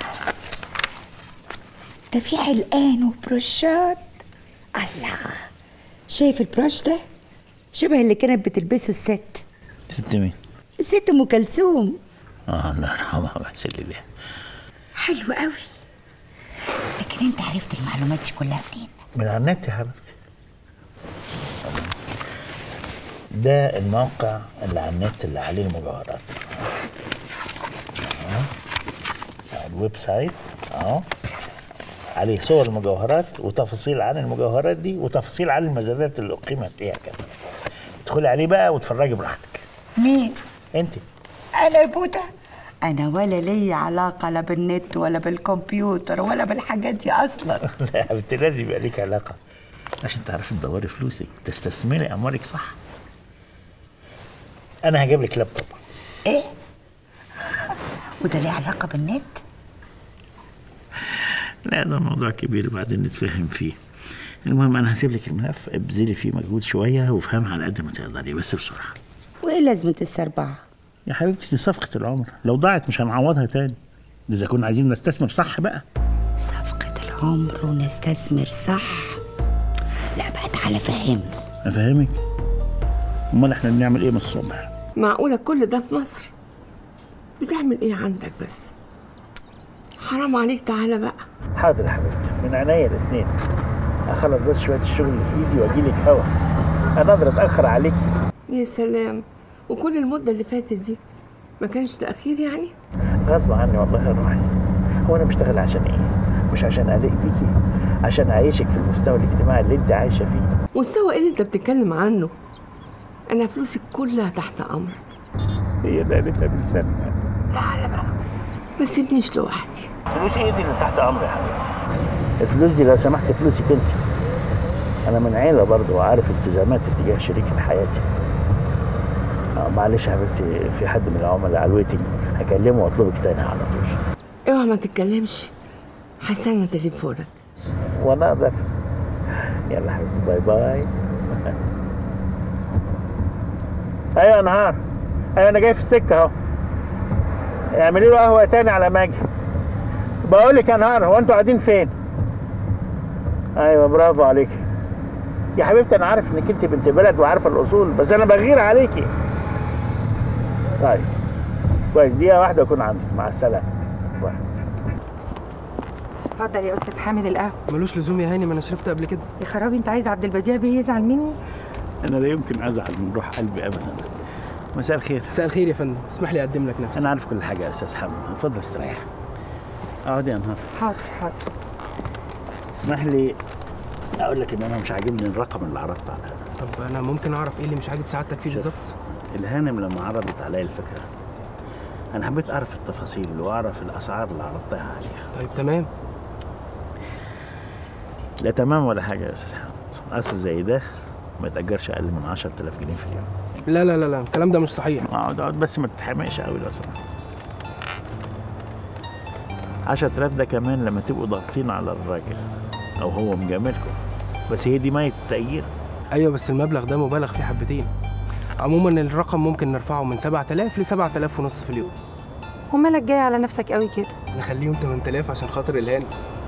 ده في حلقان وبروشات الله شايف البروش ده شبه اللي كانت بتلبسه الست ست مين؟ الست ام كلثوم اه الله يرحمها ويحسن لي بيها حلو قوي لكن انت عرفت المعلومات دي كلها منين من على النت يا حبيبتي ده الموقع اللي على النت اللي عليه المجوهرات اهو الويب سايت اهو عليه صور المجوهرات وتفاصيل عن المجوهرات دي وتفاصيل عن المزادات اللي اقيمت فيها كمان ادخلي عليه بقى واتفرجي براحتك مين انت انا يا بوتا انا ولا لي علاقه لا بالنت ولا بالكمبيوتر ولا بالحاجات دي اصلا لا يا حبيبتي لازم يبقى ليك علاقه عشان تعرفي تدوري فلوسك تستثمري اموالك صح انا هجيب لك لابتوب ايه وده ليه علاقه بالنت لا ده موضوع كبير وبعدين نتفاهم فيه المهم انا هسيب لك الملف ابذلي فيه مجهود شويه وافهمها على قد ما تقدري بس بسرعه وايه لازمه السربعه يا حبيبتي دي صفقه العمر لو ضاعت مش هنعوضها تاني ده اذا كنا عايزين نستثمر صح بقى صفقه العمر ونستثمر صح لا بقى تعالى فهمني افهمك امال احنا بنعمل ايه من الصبح معقولة كل ده في مصر بتعمل ايه عندك بس حرام عليك تعالى بقى حاضر يا حبيبتي من عينيا الاثنين اخلص بس شويه الشغل اللي في ايدي واجي لك هوا انا اقدر اتاخر عليك يا سلام وكل المدة اللي فاتت دي ما كانش تأخير يعني غصب عني والله يا روحي هو انا بشتغل عشان ايه مش عشان اليق بيكي عشان اعيشك في المستوى الاجتماعي اللي انت عايشه فيه مستوى ايه اللي انت بتتكلم عنه انا فلوسي كلها تحت امرك هي ليلتها بلسانها تعالى بقى ما تسيبنيش لوحدي فلوس ايه دي اللي تحت امري يا حبيبي الفلوس دي لو سمحت فلوسك انت انا من عيله برضه وعارف التزاماتي تجاه شريكه حياتي آه معلش يا حبيبتي في حد من العملاء على الويتنج هكلمه واطلبك تاني على طول اوعى ما تتكلمش هستنى تليفونك وانا اقدر يلا حبيبتي باي باي ايوه يا نهار ايوه انا جاي في السكه اهو اعملي له قهوه تاني على ما اجي بقول لك يا نهار هو انتوا قاعدين فين ايوه برافو عليك يا حبيبتي انا عارف انك انت بنت بلد وعارفه الاصول بس انا بغير عليكي طيب كويس دقيقه واحده اكون عندك مع السلامه باي اتفضل يا استاذ حامد القهوه ملوش لزوم يا هاني ما انا شربت قبل كده يا خرابي انت عايز عبد البديع بيه يزعل مني انا لا يمكن ازعل من روح قلبي ابدا مساء الخير مساء الخير يا فندم اسمح لي اقدم لك نفسي انا عارف كل حاجه يا استاذ حامد اتفضل استريح اقعد يا نهار حاضر حاضر اسمح لي اقول لك ان انا مش عاجبني الرقم اللي عرضته على طب انا ممكن اعرف ايه اللي مش عاجب سعادتك فيه بالظبط الهانم لما عرضت عليا الفكره انا حبيت اعرف التفاصيل واعرف الاسعار اللي عرضتها عليها طيب تمام لا تمام ولا حاجه يا استاذ حمد قصر زي ده ما يتاجرش اقل من 10000 جنيه في اليوم لا لا لا لا الكلام ده مش صحيح اقعد اقعد بس ما تتحمقش قوي لو سمحت 10000 ده كمان لما تبقوا ضاغطين على الراجل او هو مجاملكم بس هي دي مية التأجير ايوه بس المبلغ ده مبالغ فيه حبتين عموما الرقم ممكن نرفعه من 7000 ل 7000 ونص في اليوم ومالك جاي على نفسك قوي كده نخليهم 8000 عشان خاطر الهاني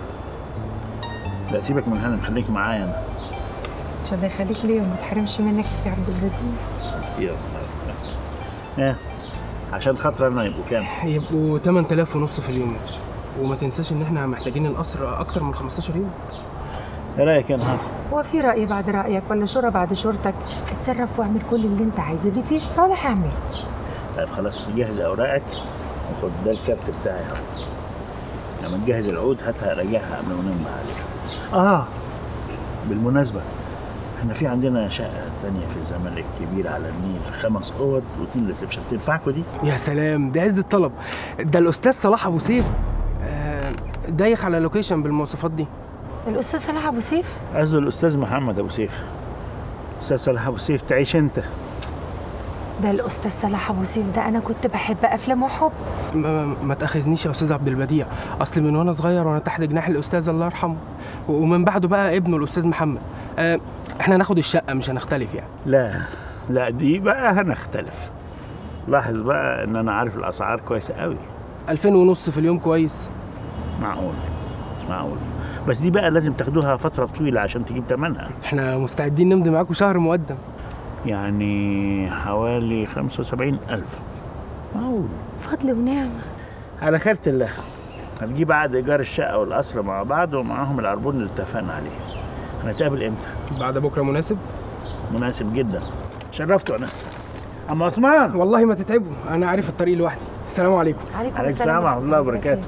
لا سيبك من هنا خليك معايا انا ان شاء الله يخليك ليه وما تحرمش منك يا سي عبد البديع يلا ايه عشان خاطر انا يبقوا كام؟ يبقوا 8000 ونص في اليوم يا باشا وما تنساش ان احنا محتاجين القصر اكتر من 15 يوم ايه رايك يا نهار؟ هو في رأي بعد رأيك ولا شورى بعد شورتك اتصرف واعمل كل اللي انت عايزه اللي فيه الصالح اعمله طيب خلاص جهز اوراقك وخد ده الكارت بتاعي اهو لما تجهز العقود هاتها راجعها قبل ما نمضي عليها اه بالمناسبه احنا في عندنا شقه تانية في الزمالك كبيره على النيل خمس اوض واثنين ريسبشن تنفعكوا دي؟ يا سلام ده عز الطلب ده الاستاذ صلاح ابو سيف آه، دايخ على لوكيشن بالمواصفات دي الأستاذ صلاح أبو سيف قصده الاستاذ محمد ابو سيف استاذ صلاح ابو سيف تعيش انت ده الأستاذ صلاح أبو سيف ده أنا كنت بحب أفلام وحب ما, ما تاخذنيش يا استاذ عبد البديع اصل من وانا صغير وانا تحت جناح الاستاذ الله يرحمه و- ومن بعده بقى ابنه الاستاذ محمد آه، احنا هناخد الشقه مش هنختلف يعني لا لا دي بقى هنختلف لاحظ بقى ان انا عارف الاسعار كويسه قوي 2000 ونص في اليوم كويس معقول معقول بس دي بقى لازم تاخدوها فتره طويله عشان تجيب ثمنها احنا مستعدين نمضي معاكم شهر مقدم يعني حوالي 75 ألف معقول فضل ونعمة على خيرة الله هتجيب عقد إيجار الشقة والقصر مع بعض ومعاهم العربون اللي اتفقنا عليه هنتقابل إمتى؟ بعد بكرة مناسب؟ مناسب جدا شرفت وأنست أما عثمان والله ما تتعبوا انا عارف الطريق لوحدي السلام عليكم عليكم عليك السلام ورحمة الله وبركاته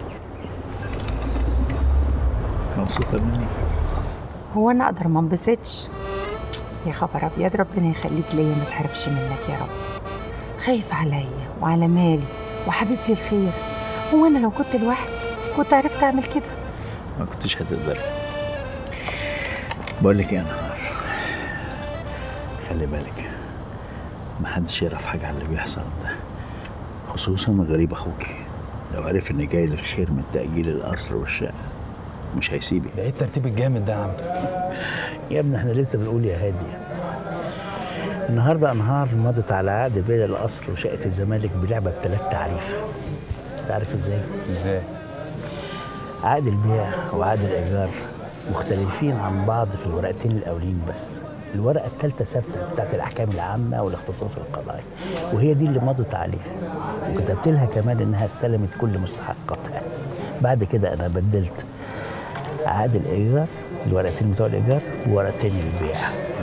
مبسوطة مني هو أنا أقدر ما انبسطش يا خبر أبيض ربنا يخليك ليا ما تحرمش منك يا رب خايف عليا وعلى مالي وحبيب لي الخير هو أنا لو كنت لوحدي كنت عرفت أعمل كده ما كنتش هتقدر بقول لك ايه يا نهار خلي بالك ما حدش يعرف حاجه عن اللي بيحصل ده خصوصا غريب اخوك لو عرف ان جاي لك خير من تاجيل القصر والشقه مش هيسيبك ايه الترتيب الجامد ده يا عم يا ابني احنا لسه بنقول يا هادي النهارده انهار مضت على عقد بيع القصر وشقه الزمالك بلعبه بثلاث تعريف تعرف ازاي؟ ازاي؟ عقد البيع وعقد الايجار مختلفين عن بعض في الورقتين الاولين بس الورقه الثالثه ثابته بتاعت الاحكام العامه والاختصاص القضائي وهي دي اللي مضت عليها وكتبت لها كمان انها استلمت كل مستحقاتها بعد كده انا بدلت عقد الايجار الورقتين بتوع الايجار وورقتين البيع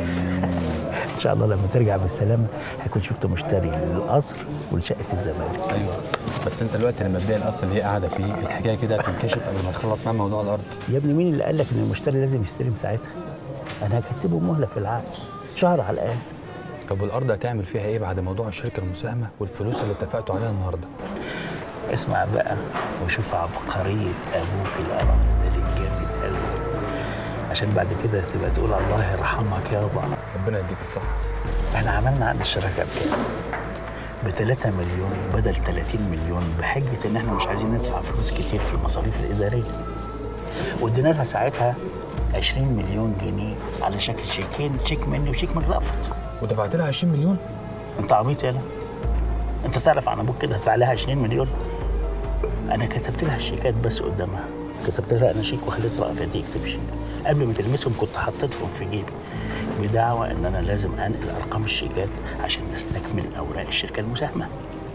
ان شاء الله لما ترجع بالسلامه هكون شفت مشتري للقصر ولشقه الزمالك ايوه بس انت دلوقتي لما تبيع القصر اللي هي قاعده فيه الحكايه كده هتنكشف قبل ما تخلص معاها موضوع الارض يا ابني مين اللي قال لك ان المشتري لازم يستلم ساعتها انا هكتبه مهله في العقد شهر على الاقل طب والارض هتعمل فيها ايه بعد موضوع الشركه المساهمه والفلوس اللي اتفقتوا عليها النهارده اسمع بقى وشوف عبقريه ابوك الارندل الجامد قوي عشان بعد كده تبقى تقول الله يرحمك يابا ربنا يديك الصحه احنا عملنا عقد الشراكه بكام؟ ب 3 مليون بدل 30 مليون بحجه ان احنا مش عايزين ندفع فلوس كتير في المصاريف الاداريه وادينا لها ساعتها 20 مليون جنيه على شكل شيكين شيك مني وشيك من رأفت ودفعت لها 20 مليون انت عبيط يالا انت تعرف عن ابوك كده هدفع لها 20 مليون انا كتبت لها الشيكات بس قدامها كتبت لها انا شيك وخليت رأفت يكتب شيك قبل ما تلمسهم كنت حطيتهم في جيبي بدعوى ان انا لازم انقل ارقام الشيكات عشان نستكمل اوراق الشركه المساهمه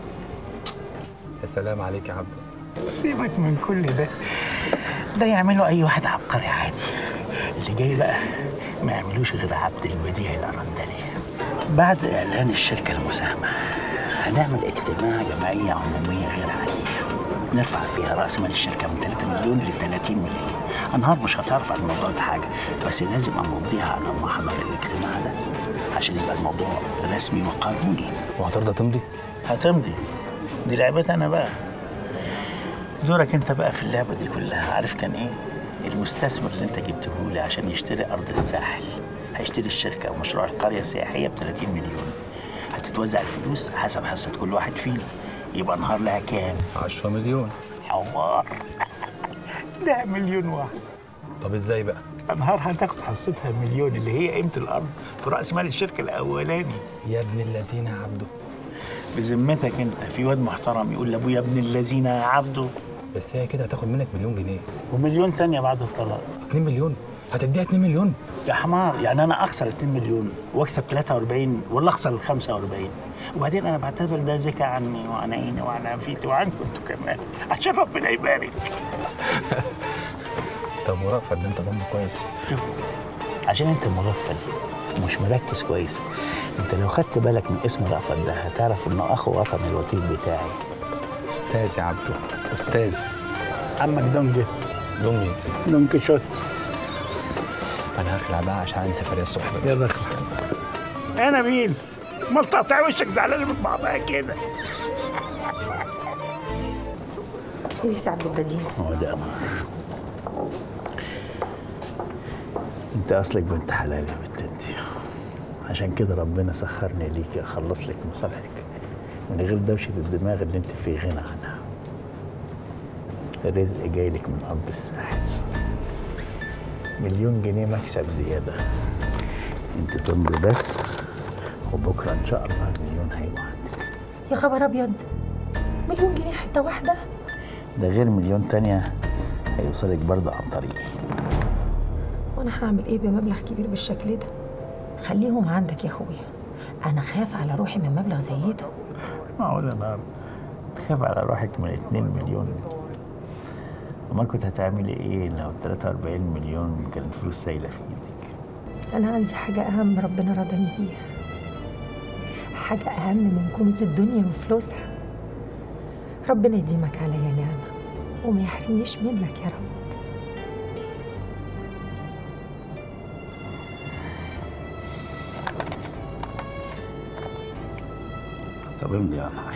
يا سلام عليك يا عبد سيبك من كل ده ده يعمله اي واحد عبقري عادي اللي جاي بقى ما يعملوش غير عبد البديع الارندلي بعد اعلان الشركه المساهمه هنعمل اجتماع جمعيه عموميه غير عاديه نرفع فيها راس مال الشركه من 3 مليون ل 30 مليون انهار مش هتعرف عن الموضوع ده حاجه بس لازم امضيها على محضر الاجتماع ده عشان يبقى الموضوع رسمي وقانوني وهترضى تمضي؟ هتمضي دي لعبتي انا بقى دورك انت بقى في اللعبه دي كلها عارف كان ايه المستثمر اللي انت جبته لي عشان يشتري ارض الساحل هيشتري الشركه ومشروع القريه السياحيه ب 30 مليون هتتوزع الفلوس حسب حصه كل واحد فينا يبقى نهار لها كام 10 مليون حوار ده مليون واحد طب ازاي بقى؟ انهار هتاخد حصتها مليون اللي هي قيمه الارض في راس مال الشركه الاولاني يا ابن الذين يا عبده بذمتك انت في واد محترم يقول لابويا ابن الذين يا عبده بس هي كده هتاخد منك مليون جنيه ومليون تانية بعد الطلاق 2 مليون هتديها 2 مليون يا حمار يعني انا اخسر 2 مليون واكسب 43 ولا اخسر ال 45 وبعدين انا بعتبر ده ذكى عني وعن عيني وعن عفيتي وعنكم انتوا كمان عشان ربنا يبارك طب ورأفت ده انت ضمن كويس شوف عشان انت مغفل ومش مركز كويس انت لو خدت بالك من اسم رأفت ده هتعرف انه اخو وطن الوكيل بتاعي استاذ يا عبده استاذ عمك دونجي دونجي دون كيشوت انا هخلع بقى عشان عندي سفريه الصبح بقى يلا اخلع انا مين؟ ما تقطع وشك زعلان من بعضها كده خير يا سي عبد البديع هو ده امر انت اصلك بنت حلال يا بنت انت عشان كده ربنا سخرني ليكي اخلص لك مصالحك من غير دوشه الدماغ اللي انت في غنى عنها الرزق جاي لك من ارض الساحل مليون جنيه مكسب زياده انت تمضي بس وبكره ان شاء الله المليون هيبقى عندك يا خبر ابيض مليون جنيه حته واحده ده غير مليون تانية هيوصلك برضه عن طريقي وانا هعمل ايه بمبلغ كبير بالشكل ده خليهم عندك يا اخويا انا خاف على روحي من مبلغ زي ده معقول انا تخاف على روحك من 2 مليون امال كنت هتعملي ايه لو 43 مليون كانت فلوس سايله في ايدك انا عندي حاجه اهم ربنا رضاني بيها حاجه اهم من كنوز الدنيا وفلوسها ربنا يديمك عليا نعمه وما يحرمنيش منك يا رب طب امضي يا نهار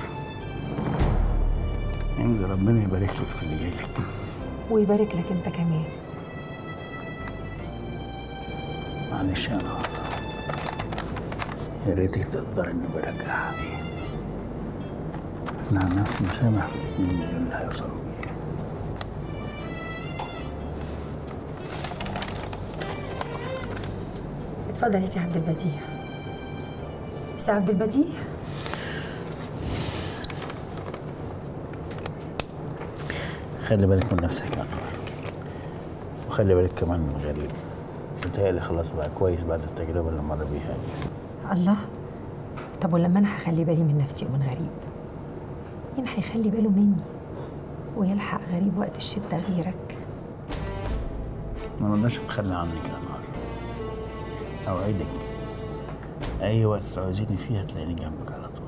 امضي ربنا يبارك لك في اللي جاي لك ويبارك لك انت كمان معلش يا نهار يا ريتك تقدر اني برجعها دي انا عن نفسي مسامح في الاتنين مليون اللي هيوصلوا بيه اتفضل يا سي عبد البديع سي عبد البديع خلي بالك من نفسك يا نهار وخلي بالك كمان من غريب متهيألي خلاص بقى كويس بعد التجربة اللي مر بيها دي الله طب ولما انا هخلي بالي من نفسي ومن غريب مين هيخلي باله مني ويلحق غريب وقت الشدة غيرك ما نقدرش اتخلى عنك يا نهار اوعدك اي وقت تعوزيني فيه هتلاقيني جنبك على طول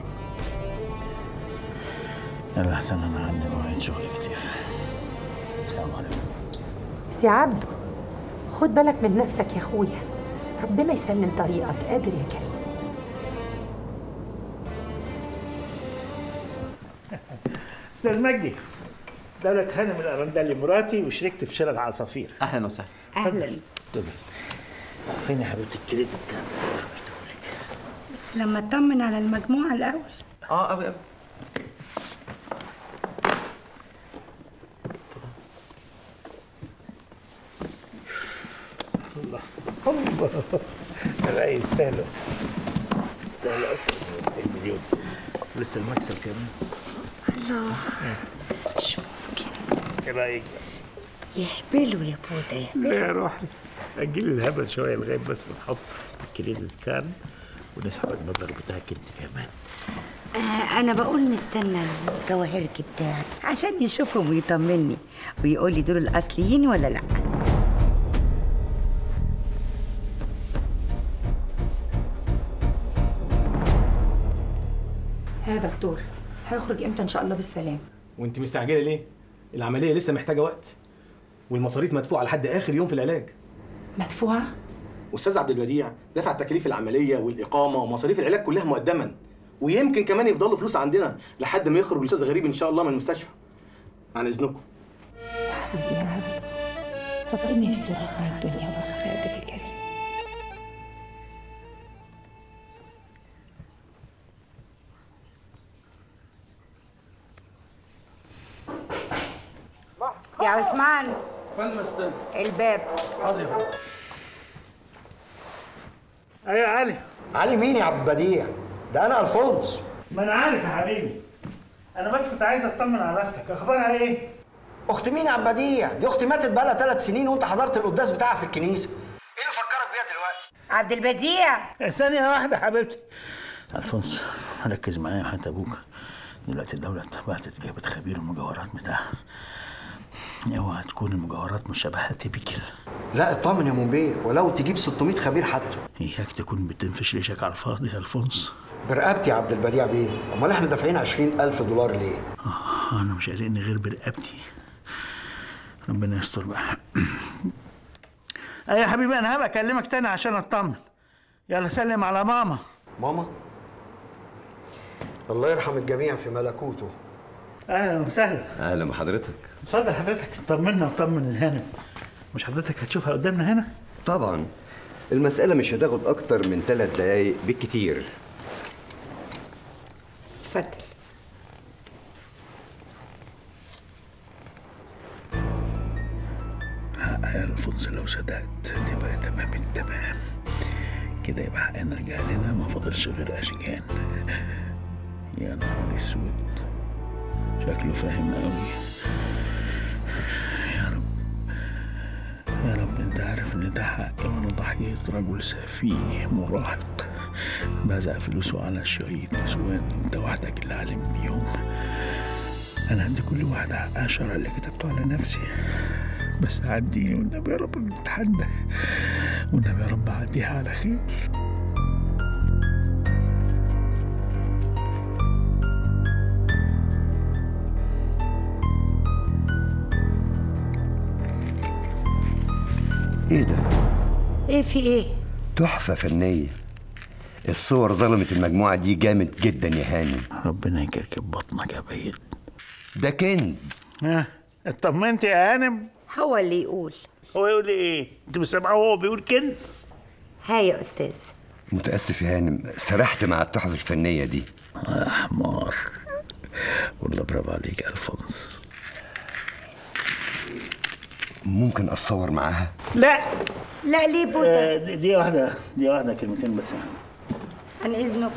يلا احسن انا عندي مواعيد شغل كتير السلام عليكم سي عبد خد بالك من نفسك يا اخويا ربنا يسلم طريقك قادر يا كريم استاذ مجدي دولة هانم الأرندلي مراتي وشركت في شراء العصافير اهلا وسهلا اهلا دبل فين يا حبيبتي الكريدت كارد بس لما اطمن على المجموعه الاول اه قوي قوي الله الله لا يستاهلوا يستاهلوا أكثر من المليون لسه المكسب كمان الله مش ممكن ايه رايك يهبلوا يا بودا يهبلوا لا يا روحي اجلي الهبل شويه لغايه بس ما نحط الكريدت كارد ونسحب المبلغ بتاعك انت كمان آه انا بقول نستنى الجواهرجي بتاعك عشان يشوفهم ويطمني ويقول لي دول الاصليين ولا لا يا دكتور هيخرج امتى ان شاء الله بالسلام وانت مستعجله ليه العمليه لسه محتاجه وقت والمصاريف مدفوعه لحد اخر يوم في العلاج مدفوعه استاذ عبد البديع دفع تكاليف العمليه والاقامه ومصاريف العلاج كلها مقدما ويمكن كمان يفضل له فلوس عندنا لحد ما يخرج الاستاذ غريب ان شاء الله من المستشفى عن اذنكم ربنا يسترك مع الدنيا والاخره يا قدر الكريم يا عثمان فندم استنى الباب حاضر يا فندم ايوه يا علي علي مين يا عبد البديع؟ ده انا الفونس ما انا عارف يا حبيبي انا بس كنت عايز اطمن على اختك اخبارها ايه اخت مين يا عبد البديع؟ دي اختي ماتت بقالها ثلاث سنين وانت حضرت القداس بتاعها في الكنيسه. ايه اللي فكرك بيها دلوقتي؟ عبد البديع ثانيه واحده حبيبتي الفونس ركز معايا حتى ابوك دلوقتي الدولة بعتت جابت خبير المجوهرات بتاعها اوعى تكون المجوهرات مشابهة تيبيكال لا اطمن يا منبيه ولو تجيب 600 خبير حتى اياك تكون بتنفش ريشك على الفاضي يا الفونس برقبتي يا عبد البديع بيه امال احنا دافعين 20000 دولار ليه؟ آه انا مش قلقني غير برقبتي ربنا يستر بقى اي يا حبيبي انا هبقى اكلمك تاني عشان اطمن يلا سلم على ماما ماما الله يرحم الجميع في ملكوته اهلا وسهلا اهلا بحضرتك اتفضل حضرتك طمنا وطمن الهنا مش حضرتك هتشوفها قدامنا هنا طبعا المسألة مش هتاخد أكتر من ثلاث دقايق بالكتير اتفضل حقها يا الفونس لو صدقت تبقى تمام التمام كده يبقى حقنا رجع لنا ما فاضلش غير اشجان يا نهار اسود شكله فاهم قوي يا رب يا رب انت عارف ان ده حقي وانا ضحية رجل سفيه مراهق بزق فلوسه على شوية نسوان انت وحدك اللي عالم بيهم انا هدي كل واحد حقها شرع اللي كتبته على نفسي بس عديني والنبي يا رب الامتحان ده والنبي يا رب عديها على خير إيه ده؟ ايه في ايه؟ تحفة فنية الصور ظلمت المجموعة دي جامد جدا يا هاني ربنا يكركب بطنك يا بعيد ده كنز ها اطمنت يا هانم هو اللي يقول هو يقول لي ايه انت مش سامعه وهو بيقول كنز ها يا استاذ متأسف يا هانم سرحت مع التحف الفنية دي يا حمار والله برافو عليك يا الفونس ممكن أتصور معاها لا لا ليه بودا آه، دي- دي واحدة دي واحدة كلمتين بس عن اذنك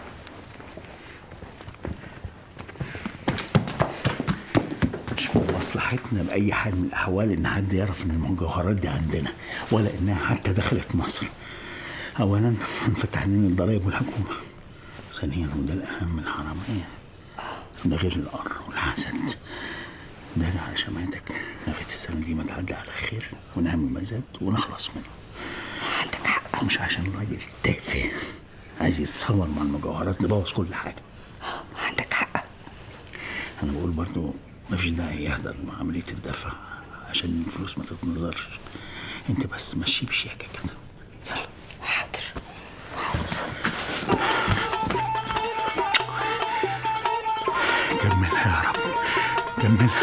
مش من مصلحتنا بأي حال من الأحوال إن حد يعرف إن المجوهرات دي عندنا ولا إنها حتى دخلت مصر. أولاً هنفتح لنا الضرايب والحكومة. ثانياً وده الأهم الحرامية. ده غير القر والحسد. ده أنا على شمعتك لغاية السنة دي ما تعدي على خير ونعمل مزاد ونخلص منه. عندك حق. مش عشان راجل تافه عايز يتصور مع المجوهرات نبوظ كل حاجة. عندك حق انا بقول برضو مفيش داعي يحضر مع عمليه الدفع عشان الفلوس ما تتنظرش انت بس مشي بشياكه كده حاضر كملها يا رب كملها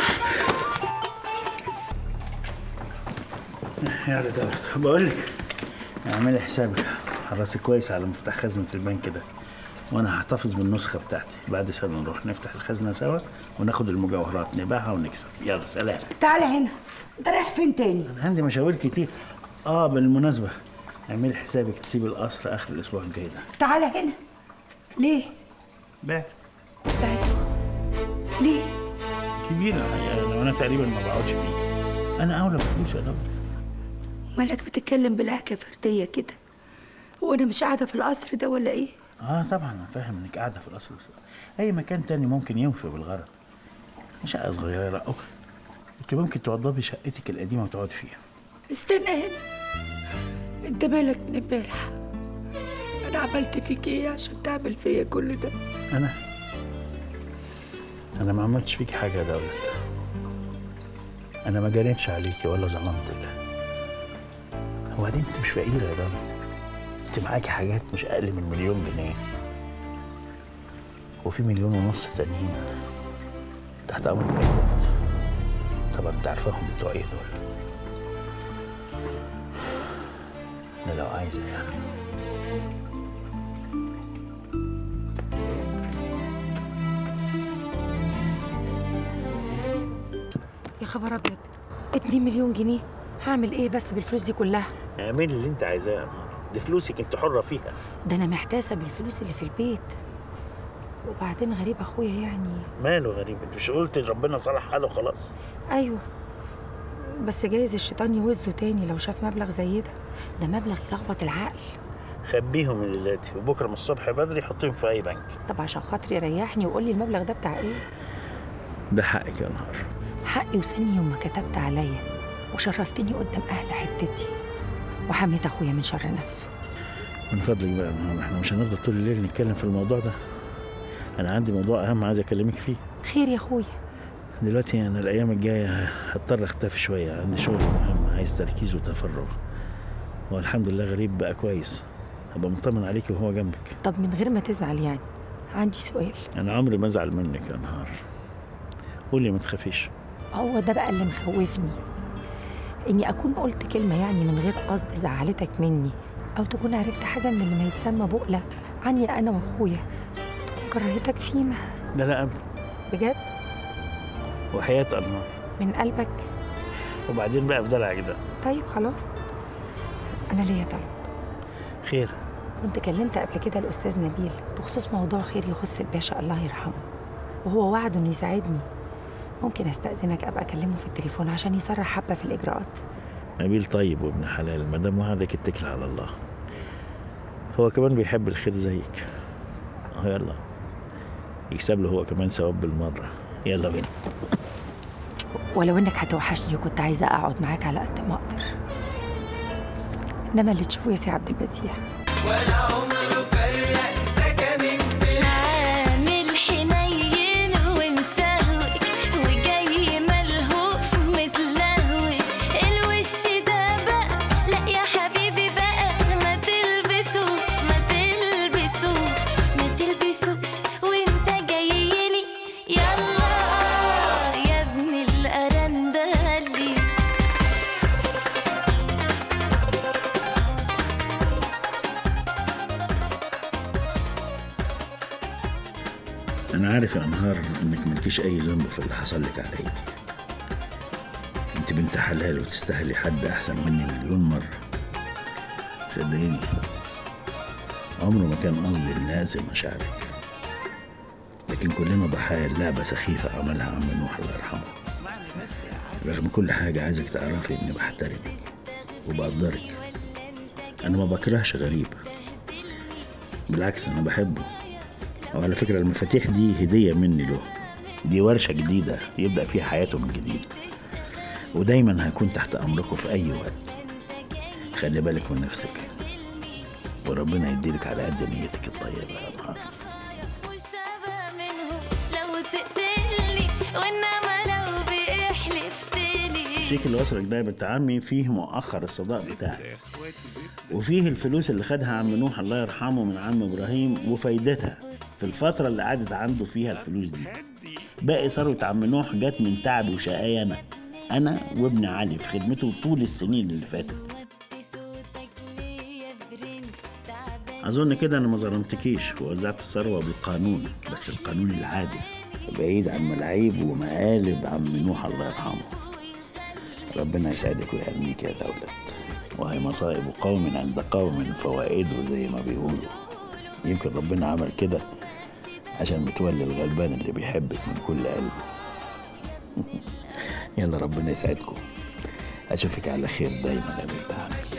يا رجالة بقول لك اعملي حسابك حرصي كويس على مفتاح خزنة البنك ده وانا هحتفظ بالنسخة بتاعتي بعد سنة نروح نفتح الخزنة سوا وناخد المجوهرات نبيعها ونكسب يلا سلام تعالى هنا انت رايح فين تاني؟ أنا عندي مشاوير كتير اه بالمناسبة اعملي حسابك تسيب القصر اخر الاسبوع الجاي ده تعالى هنا ليه؟ بقى بعته ليه؟ كبير يعني لو انا تقريبا ما بقعدش فيه انا اولى بفلوس يا دولة مالك بتتكلم بلهجة فردية كده هو انا مش قاعدة في القصر ده ولا ايه؟ اه طبعا انا فاهم انك قاعده في القصر بس اي مكان تاني ممكن يوفي بالغرض شقه صغيره او انت ممكن توضبي شقتك القديمه وتقعدي فيها استنى هنا انت مالك من امبارح انا عملت فيك ايه عشان تعمل فيا كل ده انا انا ما عملتش فيك حاجه يا دولة انا ما جريتش عليكي ولا ظلمتك وبعدين انت مش فقيره يا رامي انت معاكي حاجات مش اقل من مليون جنيه وفي مليون ونص تانيين تحت امرك اي وقت طبعا انت عارفاهم بتوع ايه دول ده لو عايزه يعني يا خبر ابيض 2 مليون جنيه هعمل ايه بس بالفلوس دي كلها اعملي اللي انت عايزاه دي فلوسك انت حره فيها ده انا محتاسه بالفلوس اللي في البيت وبعدين غريب اخويا يعني ماله غريب انت مش قلت ربنا صلح حاله خلاص ايوه بس جايز الشيطان يوزه تاني لو شاف مبلغ زي ده ده مبلغ يلخبط العقل خبيهم من دلوقتي وبكره من الصبح بدري حطيهم في اي بنك طب عشان خاطري ريحني وقول لي المبلغ ده بتاع ايه ده حقك يا نهار حقي وسني يوم ما كتبت عليا وشرفتني قدام اهل حتتي وحميت اخويا من شر نفسه من فضلك بقى يا نهار احنا مش هنفضل طول الليل نتكلم في الموضوع ده انا عندي موضوع اهم عايز اكلمك فيه خير يا اخويا دلوقتي انا الايام الجايه هضطر اختفي شويه عندي شغل مهم عايز تركيز وتفرغ والحمد لله غريب بقى كويس هبقى مطمن عليكي وهو جنبك طب من غير ما تزعل يعني عندي سؤال انا عمري ما ازعل منك يا نهار قولي ما تخافيش هو ده بقى اللي مخوفني اني اكون قلت كلمه يعني من غير قصد زعلتك مني او تكون عرفت حاجه من اللي ما يتسمى بقله عني انا واخويا تكون كرهتك فينا لا لا ابدا بجد وحياه انهار من قلبك وبعدين بقى في دلعك ده طيب خلاص انا ليا طلب خير كنت كلمت قبل كده الاستاذ نبيل بخصوص موضوع خير يخص الباشا الله يرحمه وهو وعد انه يساعدني ممكن استاذنك ابقى اكلمه في التليفون عشان يسرع حبه في الاجراءات نبيل طيب وابن حلال ما دام وعدك اتكل على الله هو كمان بيحب الخير زيك اهو يلا يكسب له هو كمان ثواب بالمره يلا بينا ولو انك هتوحشني وكنت عايزه اقعد معاك على قد ما اقدر انما اللي تشوفه يا سي عبد البديع ولا عمره فرق سكنك عامل حنين ومسهوك وجاي ملهوف متلهوك الوش ده بقى لا يا حبيبي بقى ما تلبسوش ما تلبسوش ما تلبسوش وانت جايلي يلا يا ابن الأرندلي انا عارف يا انهار انك مالكيش اي ذنب في اللي حصل لك على ايدي انت بنت حلال وتستاهلي حد احسن مني مليون مره صدقيني عمره ما كان قصدي اني اذي مشاعرك لكن كلنا ضحايا لعبه سخيفه عملها عم نوح الله يرحمه رغم كل حاجه عايزك تعرفي اني بحترمك وبقدرك انا ما بكرهش غريب بالعكس انا بحبه وعلى فكرة المفاتيح دي هدية مني له دي ورشة جديدة يبدأ فيها حياته من جديد ودايما هكون تحت أمركم في أي وقت خلي بالك من نفسك وربنا يديلك على قد نيتك الطيبة يا نهار منهم لو تقتلني وانما لو بيحلفتلي الشيك اللي وصلك ده يا بنت عمي فيه مؤخر الصداق بتاعك وفيه الفلوس اللي خدها عم نوح الله يرحمه من عم ابراهيم وفايدتها في الفترة اللي قعدت عنده فيها الفلوس دي باقي ثروة عم نوح جت من تعبي وشقايا أنا أنا وابن علي في خدمته طول السنين اللي فاتت أظن كده أنا ما ظلمتكيش ووزعت الثروة بالقانون بس القانون العادل بعيد عن ملاعيب ومقالب عم نوح الله يرحمه ربنا يسعدك ويهنيك يا دولة وهي مصائب قوم عند قوم فوائده زي ما بيقولوا يمكن ربنا عمل كده عشان متولي الغلبان اللي بيحبك من كل قلبه يلا ربنا يسعدكم اشوفك على خير دايما يا بنت عمي